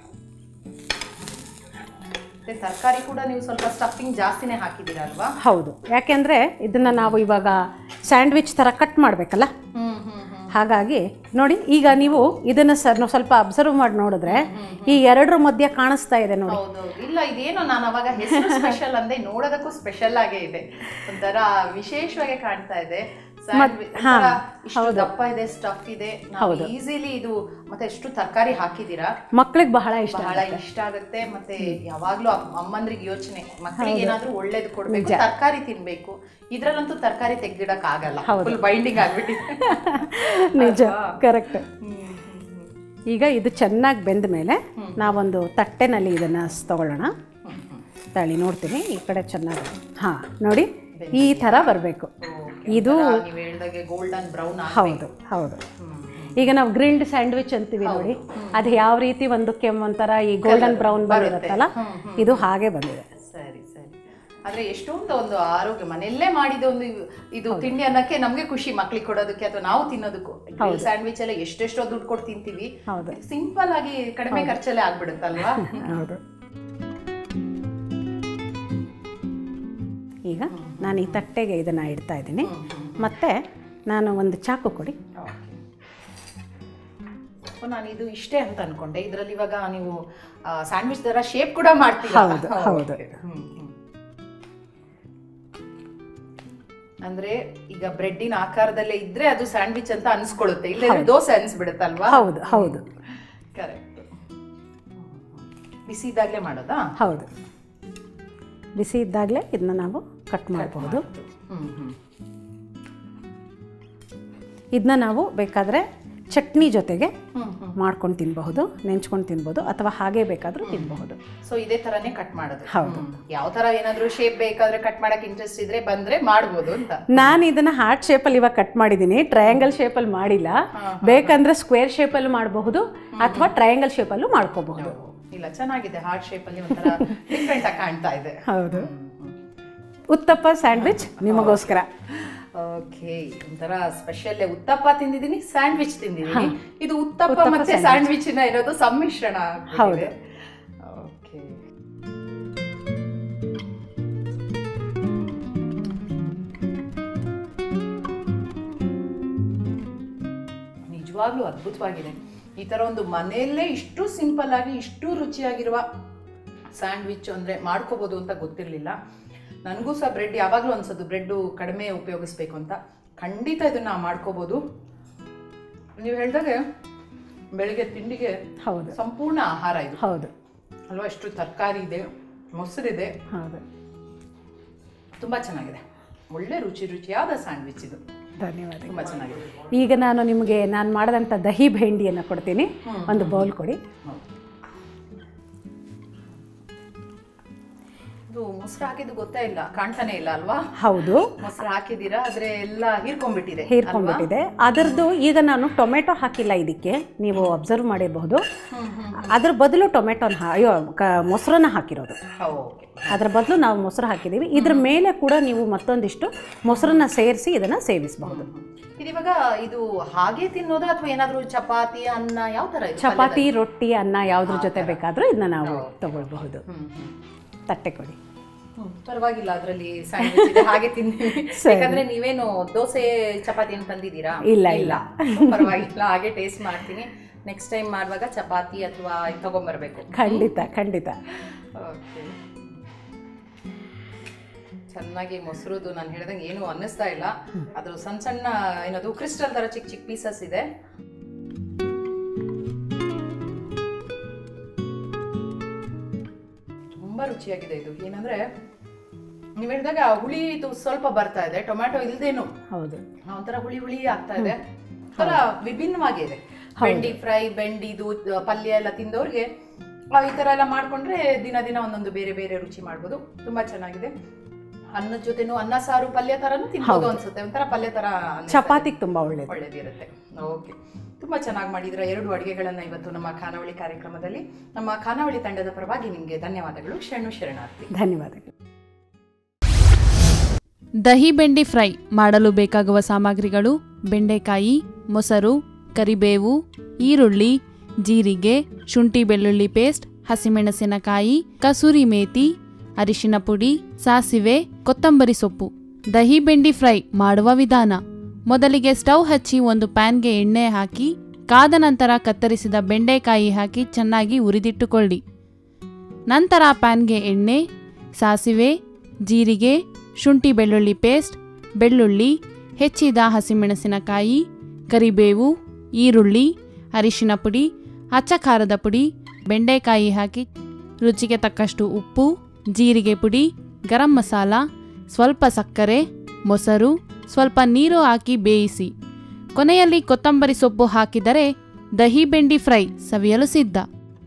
ಮತ್ತೆ ತರಕಾರಿ ಕೂಡ ನೀವು ಸ್ವಲ್ಪ ಸ್ಟಫಿಂಗ್ ಜಾಸ್ತಿನೇ ಹಾಕಿದ್ದೀರಾ ಅಲ್ವಾ ಹೌದು ಯಾಕೆಂದರೆ ಇದನ್ನು ನಾವು ಇವಾಗ ಸ್ಯಾಂಡ್ವಿಚ್ ಥರ ಕಟ್ ಮಾಡಬೇಕಲ್ಲ ಹ್ಮ್ ಹ್ಮ್ ಹ್ಮ್ ಹಾಗಾಗಿ ನೋಡಿ ಈಗ ನೀವು ಇದನ್ನು ಸ ಸ್ವಲ್ಪ ಅಬ್ಸರ್ವ್ ಮಾಡಿ ನೋಡಿದ್ರೆ ಈ ಎರಡರ ಮಧ್ಯೆ ಕಾಣಿಸ್ತಾ ಇದೆ ನೋಡಿ ಹೌದೌದು ಇಲ್ಲ ಇದೇನೋ ನಾನು ಅವಾಗ ಹೆಸರು ಸ್ಪೆಷಲ್ ಅಂದೆ ನೋಡೋದಕ್ಕೂ ಸ್ಪೆಷಲ್ ಆಗೇ ಇದೆ ಒಂಥರ ವಿಶೇಷವಾಗಿ ಕಾಣ್ತಾ ಇದೆ Sandwich ಒಂಥರ ಇಷ್ಟು ದಪ್ಪ ಇದೆ ಸ್ಟಫ್ ಇದೆ ನಾವು ಈಸಿಲಿ ಇದು ಮತ್ತೆ ಎಷ್ಟು ತರಕಾರಿ ಹಾಕಿದೀರಾ ಮಕ್ಳಿಗೆ ಬಹಳ ಇಷ್ಟ ಬಹಳ ಇಷ್ಟ ಆಗುತ್ತೆ ಮತ್ತೆ ಯಾವಾಗ್ಲೂ ಅಮ್- ಅಮ್ಮಂದ್ರಿಗೆ ಯೋಚನೆ ಮಕ್ಕಳಿಗೆ ಏನಾದ್ರೂ ಒಳ್ಳೇದು ಕೊಡ್ಬೇಕು ತರಕಾರಿ ತಿನ್ಬೇಕು ಇದ್ರಲ್ಲಂತೂ ತರಕಾರಿ ತೆಗ್ದಿಡಕ್ ಆಗಲ್ಲ ಫುಲ್ ಬೈಂಡಿಂಗ್ ಆಗ್ಬಿಟ್ಟಿದೆ ನಿಜ ಕರೆಕ್ಟ್ ಈಗ ಇದು ಚೆನ್ನಾಗಿ ಬೆಂದ ಮೇಲೆ ನಾವೊಂದು ತಟ್ಟೆನಲ್ಲಿ ಇದನ್ನು ತಗೊಳ್ಳೋಣ ತಳಿ ನೋಡ್ತೀನಿ ಈ ಕಡೆ ಚೆನ್ನಾಗಿ ಹಾಂ ನೋಡಿ ಈ ಥರ ಬರಬೇಕು ಇದು ನೀವು ಹೇಳ್ದಾಗೆ ಗೋಲ್ಡನ್ ಬ್ರೌನ್ ಹೌದು ಹೌದು ಈಗ ನಾವು ಗ್ರಿಲ್ಡ್ ಸ್ಯಾಂಡ್ವಿಚ್ ಅಂತೀವಿ ನೋಡಿ ಅದು ಯಾವ ರೀತಿ ಒಂದು ಕೆಮ್ಮ ಒಂಥರ ಈ ಗೋಲ್ಡನ್ ಬ್ರೌನ್ ಬಂದಿರುತ್ತಲ್ಲ ಇದು ಹಾಗೆ ಬಂದಿದೆ ಸರಿ ಸರಿ ಆದ್ರೆ ಎಷ್ಟೊಂದು ಒಂದು ಆರೋಗ್ಯ ಮನೆಯಲ್ಲೇ ಮಾಡಿದ ಒಂದು ಇವ್- ಇದು ತಿಂಡಿ ಅನ್ನಕ್ಕೆ ನಮ್ಗೆ ಖುಷಿ ಮಕ್ಳಿಗೆ ಕೊಡೋದಕ್ಕೆ ಅಥವಾ ನಾವು ತಿನ್ನೋದಕ್ಕೂ ಸ್ಯಾಂಡ್ವಿಚ್ ಎಲ್ಲ ಎಷ್ಟೆಷ್ಟೋ ದುಡ್ಡು ಕೊಟ್ಟು ತಿಂತೀವಿ ಹೌದು ಸಿಂಪಲ್ ಆಗಿ ಕಡಿಮೆ ಖರ್ಚಲ್ಲೇ ಆಗ್ಬಿಡುತ್ತಲ್ವಾ ಹೌದು ಈಗ ನಾನು ಈ ತಟ್ಟೆಗೆ ಇದನ್ನು ಇಡ್ತಾ ಇದ್ದೀನಿ ಮತ್ತು ನಾನು ಒಂದು ಚಾಕು ಕೊಡಿ ಓ, ನಾನು ಇದು ಇಷ್ಟೇ ಅಂತ ಅನ್ಕೊಂಡೆ ಇದ್ರಲ್ಲಿ ಇವಾಗ ನೀವು ಸ್ಯಾಂಡ್ವಿಚ್ ತರ ಶೇಪ್ ಕೂಡ ಮಾಡ್ತೀರಾ ಹೌದು, ಹೌದು. Okay. ಹ್ಮ್, ಹ್ಮ್. ಅಂದ್ರೆ ಈಗ ಬ್ರೆಡ್ಡಿನ ಆಕಾರದಲ್ಲೇ ಇದ್ರೆ ಅದು ಸ್ಯಾಂಡ್ವಿಚ್ ಅಂತ ಅನ್ಸ್ಕೊಳ್ಳುತ್ತೆ ಇಲ್ಲ ದೋಸೆ ಅನ್ಸ್ಬಿಡುತ್ತಲ್ವಾ ಹೌದು ಹೌದು ಕರೆಕ್ಟ್ ಬಿಸಿ ಇದ್ದಾಗ್ಲೇ ಮಾಡೋದಾ ಹೌದು ಬಿಸಿ ಇದ್ದಾಗಲೇ ಇದನ್ನ ನಾವು ಕಟ್ ಮಾಡಬಹುದು ಹ್ಮ್ ಹ್ಮ್ ಇದನ್ನ ನಾವು ಬೇಕಾದರೆ ಚಟ್ನಿ ಜೊತೆಗೆ ಹ್ಮ್ ಹ್ಮ್ ಮಾಡ್ಕೊಂಡು ತಿನ್ನಬಹುದು ನೆಂಚ್ಕೊಂಡು ತಿನ್ಬೋದು ಅಥವಾ ಹಾಗೆ ಬೇಕಾದರೂ ತಿನ್ನಬಹುದು ಸೊ ಇದೇ ತರಾನೇ ಕಟ್ ಮಾಡೋದು ಹೌದು. ಯಾವ ತರ ಏನಾದ್ರೂ ಶೇಪ್ ಬೇಕಾದ್ರೆ ಕಟ್ ಮಾಡಕ್ ಇಂಟ್ರೆಸ್ಟ್ ಇದ್ರೆ ಬಂದ್ರೆ ಮಾಡ್ಬೋದು ಅಂತ ನಾನು ಇದನ್ನ ಹಾರ್ಟ್ ಶೇಪಲ್ಲಿ ಇವಾಗ ಕಟ್ ಮಾಡಿದ್ದೀನಿ ಟ್ರಯಾಂಗಲ್ ಶೇಪಲ್ಲಿ ಮಾಡಿಲ್ಲ ಬೇಕಂದ್ರೆ ಸ್ಕ್ವೇರ್ ಶೇಪಲ್ಲೂ ಮಾಡಬಹುದು ಅಥವಾ ಟ್ರಯಾಂಗಲ್ ಶೇಪಲ್ಲೂ ಮಾಡ್ಕೋಬಹುದು ಇಲ್ಲ ಚೆನ್ನಾಗಿದೆ ಹಾರ್ಟ್ ಶೇಪ್ ಅಲ್ಲಿ ಒಂಥರ ಡಿಫ್ರೆಂಟ್ ಆಗಿ ಕಾಣ್ತಾ ಇದೆ ಹೌದು ಉತ್ತಪ್ಪ ಸ್ಯಾಂಡ್ವಿಚ್ ನಿಮಗೋಸ್ಕರ ಓಕೆ ಒಂಥರ ಸ್ಪೆಷಲ್ ಉತ್ತಪ್ಪ ತಿಂದಿದ್ದೀನಿ ಸ್ಯಾಂಡ್ವಿಚ್ ತಿಂದಿದ್ದೀನಿ ಇದು ಉತ್ತಪ್ಪ ಉತ್ತಪ್ಪ ಮತ್ತೆ sandwich. ಸ್ಯಾಂಡ್ವಿಚಿನ ಇರೋದು ಸಮ್ಮಿಶ್ರಣ ಹೌದು. ಓಕೆ ನಿಜವಾಗ್ಲೂ ಅದ್ಭುತವಾಗಿದೆ ಈ ಥರ ಒಂದು ಮನೆಯಲ್ಲೇ ಇಷ್ಟು ಸಿಂಪಲ್ ಆಗಿ ಇಷ್ಟು ರುಚಿಯಾಗಿರುವ ಸ್ಯಾಂಡ್ವಿಚ್ ಅಂದರೆ ಮಾಡ್ಕೋಬೋದು ಅಂತ ಗೊತ್ತಿರಲಿಲ್ಲ ನನಗೂ ಸಹ ಬ್ರೆಡ್ ಯಾವಾಗಲೂ ಅನ್ಸೋದು ಬ್ರೆಡ್ಡು ಕಡಿಮೆ ಉಪಯೋಗಿಸ್ಬೇಕು ಅಂತ ಖಂಡಿತ ಇದನ್ನು ಮಾಡ್ಕೋಬೋದು ನೀವು ಹೇಳಿದಾಗೆ ಬೆಳಿಗ್ಗೆ ತಿಂಡಿಗೆ ಹೌದು ಸಂಪೂರ್ಣ ಆಹಾರ ಇದು ಹೌದು ಅಲ್ವಾ ಎಷ್ಟು ತರಕಾರಿ ಇದೆ ಮೊಸರಿದೆ ಹೌದು ತುಂಬ ಚೆನ್ನಾಗಿದೆ ಒಳ್ಳೆ ರುಚಿ ರುಚಿಯಾದ ಸ್ಯಾಂಡ್ವಿಚ್ ಇದು ಧನ್ಯವಾದ ತುಂಬ ಚೆನ್ನಾಗಿದೆ ಈಗ ನಾನು ನಿಮಗೆ ನಾನು ಮಾಡಿದಂಥ ದಹಿ ಭೇಂಡಿಯನ್ನು ಕೊಡ್ತೀನಿ ಒಂದು ಬೌಲ್ ಕೊಡಿ ಹೌದು. ಇದು ಮೊಸರು ಹಾಕಿದ್ದು ಗೊತ್ತೇ ಇಲ್ಲ ಕಾಣ್ತಾನೆ ಇಲ್ಲ ಅಲ್ವಾ ಹೌದು ಮೊಸರು ಹಾಕಿದ್ದೀರಾ ಆದ್ರೆ ಎಲ್ಲ ಹೀರ್ಕೊಂಡ್ಬಿಟ್ಟಿದೆ ಹೀರ್ಕೊಂಡ್ಬಿಟ್ಟಿದೆ ಅದರದ್ದು ಈಗ ನಾನು ಟೊಮೆಟೊ ಹಾಕಿಲ್ಲ ಇದಕ್ಕೆ ನೀವು ಅಬ್ಸರ್ವ್ ಮಾಡಿರಬಹುದು ಅದ್ರ ಬದಲು ಟೊಮೆಟೊನ ಹಾ- ಅಯ್ಯೋ ಕ ಮೊಸರನ್ನ ಹಾಕಿರೋದು ಓಕೆ ಅದರ ಬದಲು ನಾವು ಮೊಸರು ಹಾಕಿದ್ದೀವಿ ಇದ್ರ ಮೇಲೆ ಕೂಡ ನೀವು ಮತ್ತೊಂದಿಷ್ಟು ಮೊಸರನ್ನ ಸೇರಿಸಿ ಇದನ್ನು ಸೇವಿಸಬಹುದು ಇದಿವಾಗ ಇದು ಹಾಗೆ ತಿನ್ನೋದಾ ಅಥವಾ ಏನಾದ್ರೂ ಚಪಾತಿ ಅನ್ನ ಯಾವ ತರ ಇದು ಚಪಾತಿ ರೊಟ್ಟಿ ಅನ್ನ ಯಾವುದ್ರ ಜೊತೆ ಬೇಕಾದರೂ ಇದನ್ನ ನಾವು ತಗೊಳ್ಬಹುದು ಹ್ಮ್, ಹ್ಮ್. ತಟ್ಟೆ ಕೊಡಿ ಹ್ಮ್, ಪರವಾಗಿಲ್ಲ ಅದರಲ್ಲಿ ಸ್ಯಾಂಡ್ವಿಚ್ ಇದೆ ಹಾಗೆ ತಿಂತೀನಿ ಯಾಕಂದ್ರೆ ನೀವೇನು ದೋಸೆ ಚಪಾತಿ ಏನು ತಂದಿದ್ದೀರಾ ಇಲ್ಲ, ಇಲ್ಲ. ಪರವಾಗಿಲ್ಲ ಹಾಗೆ ಟೇಸ್ಟ್ ಮಾಡ್ತೀನಿ ನೆಕ್ಸ್ಟ್ ಟೈಮ್ ಮಾಡುವಾಗ ಚಪಾತಿ ಅಥವಾ ತಗೊಂಬರ್ಬೇಕು ಖಂಡಿತ ಖಂಡಿತ ಓಕೆ ಚೆನ್ನಾಗಿ ಮೊಸರುದು ನಾನು ಹೇಳ್ದಂಗೆ ಏನು ಅನ್ನಿಸ್ತಾ ಇಲ್ಲ ಅದು ಸಣ್ಣ ಸಣ್ಣ ಏನದು ಕ್ರಿಸ್ಟಲ್ ತರ ಚಿಕ್ಕ ಚಿಕ್ಕ ಪೀಸಸ್ ಇದೆ ತುಂಬಾ ರುಚಿಯಾಗಿದೆ ಇದು ಏನಂದ್ರೆ ನೀವು ಹೇಳಿದಾಗ ಹುಳಿ ಇದು ಸ್ವಲ್ಪ ಬರ್ತಾ ಇದೆ ಟೊಮ್ಯಾಟೊ ಇಲ್ದೇನು ಹೌದು ಒಂಥರ ಹುಳಿ ಹುಳಿ ಆಗ್ತಾ ಇದೆ ಒಂಥರ ವಿಭಿನ್ನವಾಗಿದೆ ಬೆಂಡಿ ಫ್ರೈ ಬೆಂಡಿದು ಅಹ್, ಪಲ್ಯ ಎಲ್ಲ ತಿಂದವ್ರಿಗೆ ಆ, ಈ ತರ ಎಲ್ಲ ಮಾಡ್ಕೊಂಡ್ರೆ ದಿನ ದಿನ ಒಂದೊಂದು ಬೇರೆ ಬೇರೆ ರುಚಿ ಮಾಡ್ಬೋದು ತುಂಬಾ ಚೆನ್ನಾಗಿದೆ ಅನ್ನದ ಜೊತೆನೂ ಅನ್ನ ಸಾರು ಪಲ್ಯ ತರನು ತಿನ್ಬೋದು ಅನ್ಸುತ್ತೆ ಒಂಥರ ಪಲ್ಯ ತರ ಅನ್ನಿಸ್ತಾ ಇದೆ. ಚಪಾತಿಗೆ ತುಂಬ ಒಳ್ಳೇದು ಒಳ್ಳೇದಿರುತ್ತೆ ಓಕೆ ತುಂಬಾ ಚೆನ್ನಾಗಿ ಮಾಡಿದ್ರ ಎರಡು ಅಡುಗೆಗಳನ್ನ ಇವತ್ತು ನಮ್ಮ ಖಾನಾವಳಿ ಕಾರ್ಯಕ್ರಮದಲ್ಲಿ ನಮ್ಮ ಖಾನಾವಳಿ ತಂಡದ ಪರವಾಗಿ ನಿಮಗೆ ಧನ್ಯವಾದಗಳು ಶರಣು ಶರಣಾರ್ಥಿ ಧನ್ಯವಾದಗಳು ದಹಿ ಬೆಂಡಿ ಫ್ರೈ ಮಾಡಲು ಬೇಕಾಗುವ ಸಾಮಗ್ರಿಗಳು ಬೆಂಡೆಕಾಯಿ ಮೊಸರು ಕರಿಬೇವು ಈರುಳ್ಳಿ ಜೀರಿಗೆ ಶುಂಠಿ ಬೆಳ್ಳುಳ್ಳಿ ಪೇಸ್ಟ್ ಹಸಿಮೆಣಸಿನಕಾಯಿ ಕಸೂರಿ ಮೇಥಿ ಅರಿಶಿನ ಪುಡಿ ಸಾಸಿವೆ ಕೊತ್ತಂಬರಿ ಸೊಪ್ಪು ದಹಿ ಬೆಂಡಿ ಫ್ರೈ ಮಾಡುವ ವಿಧಾನ ಮೊದಲಿಗೆ ಸ್ಟವ್ ಹಚ್ಚಿ ಒಂದು ಪ್ಯಾನ್ಗೆ ಎಣ್ಣೆ ಹಾಕಿ ಕಾದ ನಂತರ ಕತ್ತರಿಸಿದ ಬೆಂಡೆಕಾಯಿ ಹಾಕಿ ಚೆನ್ನಾಗಿ ಉರಿದಿಟ್ಟುಕೊಳ್ಳಿ ನಂತರ ಪ್ಯಾನ್ಗೆ ಎಣ್ಣೆ ಸಾಸಿವೆ ಜೀರಿಗೆ ಶುಂಠಿ ಬೆಳ್ಳುಳ್ಳಿ ಪೇಸ್ಟ್ ಬೆಳ್ಳುಳ್ಳಿ ಹೆಚ್ಚಿದ ಹಸಿಮೆಣಸಿನಕಾಯಿ ಕರಿಬೇವು ಈರುಳ್ಳಿ ಅರಿಶಿನ ಪುಡಿ ಅಚ್ಚ ಖಾರದ ಪುಡಿ ಬೆಂಡೆಕಾಯಿ ಹಾಕಿ ರುಚಿಗೆ ತಕ್ಕಷ್ಟು ಉಪ್ಪು ಜೀರಿಗೆ ಪುಡಿ ಗರಂ ಮಸಾಲ ಸ್ವಲ್ಪ ಸಕ್ಕರೆ ಮೊಸರು ಸ್ವಲ್ಪ ನೀರು ಹಾಕಿ ಬೇಯಿಸಿ ಕೊನೆಯಲ್ಲಿ ಕೊತ್ತಂಬರಿ ಸೊಪ್ಪು ಹಾಕಿದರೆ ದಹಿ ಬೆಂಡಿ ಫ್ರೈ ಸವಿಯಲು ಸಿದ್ಧ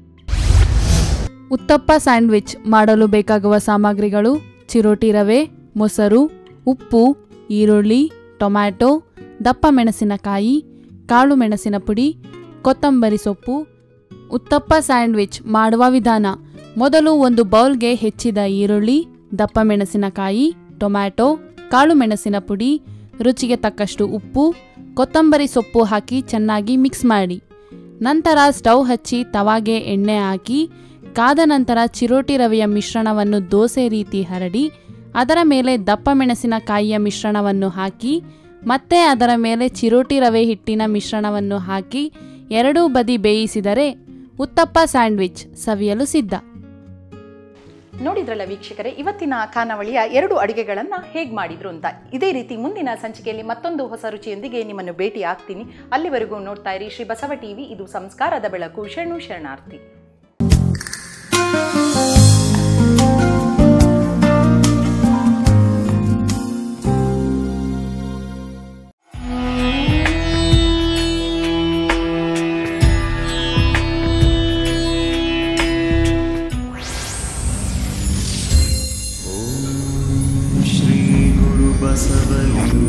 ಉತ್ತಪ್ಪ ಸ್ಯಾಂಡ್ವಿಚ್ ಮಾಡಲು ಬೇಕಾಗುವ ಸಾಮಗ್ರಿಗಳು ಚಿರೋಟಿ ರವೆ ಮೊಸರು ಉಪ್ಪು ಈರುಳ್ಳಿ ಟೊಮ್ಯಾಟೊ ದಪ್ಪ ಮೆಣಸಿನಕಾಯಿ ಕಾಳು ಮೆಣಸಿನ ಪುಡಿ ಕೊತ್ತಂಬರಿ ಸೊಪ್ಪು ಉತ್ತಪ್ಪ ಸ್ಯಾಂಡ್ವಿಚ್ ಮಾಡುವ ವಿಧಾನ ಮೊದಲು ಒಂದು ಬೌಲ್ಗೆ ಹೆಚ್ಚಿದ ಈರುಳ್ಳಿ ದಪ್ಪ ಮೆಣಸಿನಕಾಯಿ ಟೊಮ್ಯಾಟೊ ಕಾಳು ಮೆಣಸಿನ ಪುಡಿ ರುಚಿಗೆ ತಕ್ಕಷ್ಟು ಉಪ್ಪು ಕೊತ್ತಂಬರಿ ಸೊಪ್ಪು ಹಾಕಿ ಚೆನ್ನಾಗಿ ಮಿಕ್ಸ್ ಮಾಡಿ ನಂತರ ಸ್ಟವ್ ಹಚ್ಚಿ ತವಾಗೆ ಎಣ್ಣೆ ಹಾಕಿ ಕಾದ ನಂತರ ಚಿರೋಟಿ ರವೆಯ ಮಿಶ್ರಣವನ್ನು ದೋಸೆ ರೀತಿ ಹರಡಿ ಅದರ ಮೇಲೆ ದಪ್ಪ ಮೆಣಸಿನಕಾಯಿಯ ಮಿಶ್ರಣವನ್ನು ಹಾಕಿ ಮತ್ತೆ ಅದರ ಮೇಲೆ ಚಿರೋಟಿ ರವೆ ಹಿಟ್ಟಿನ ಮಿಶ್ರಣವನ್ನು ಹಾಕಿ ಎರಡೂ ಬದಿ ಬೇಯಿಸಿದರೆ ಉತ್ತಪ್ಪ ಸ್ಯಾಂಡ್ವಿಚ್ ಸವಿಯಲು ಸಿದ್ಧ ನೋಡಿದ್ರಲ್ಲ ವೀಕ್ಷಕರೇ ಇವತ್ತಿನ ಖಾನಾವಳಿಯ ಎರಡು ಅಡುಗೆಗಳನ್ನು ಹೇಗೆ ಮಾಡಿದ್ರು ಅಂತ ಇದೇ ರೀತಿ ಮುಂದಿನ ಸಂಚಿಕೆಯಲ್ಲಿ ಮತ್ತೊಂದು ಹೊಸ ರುಚಿಯೊಂದಿಗೆ ನಿಮ್ಮನ್ನು ಭೇಟಿ ಆಗ್ತೀನಿ ಅಲ್ಲಿವರೆಗೂ ನೋಡ್ತಾ ಇರಿ ಶ್ರೀ ಬಸವ ಟಿವಿ ಇದು ಸಂಸ್ಕಾರದ ಬೆಳಕು ಶರಣು ಶರಣಾರ್ಥಿ श्रीगुरुबसवलिङ्ग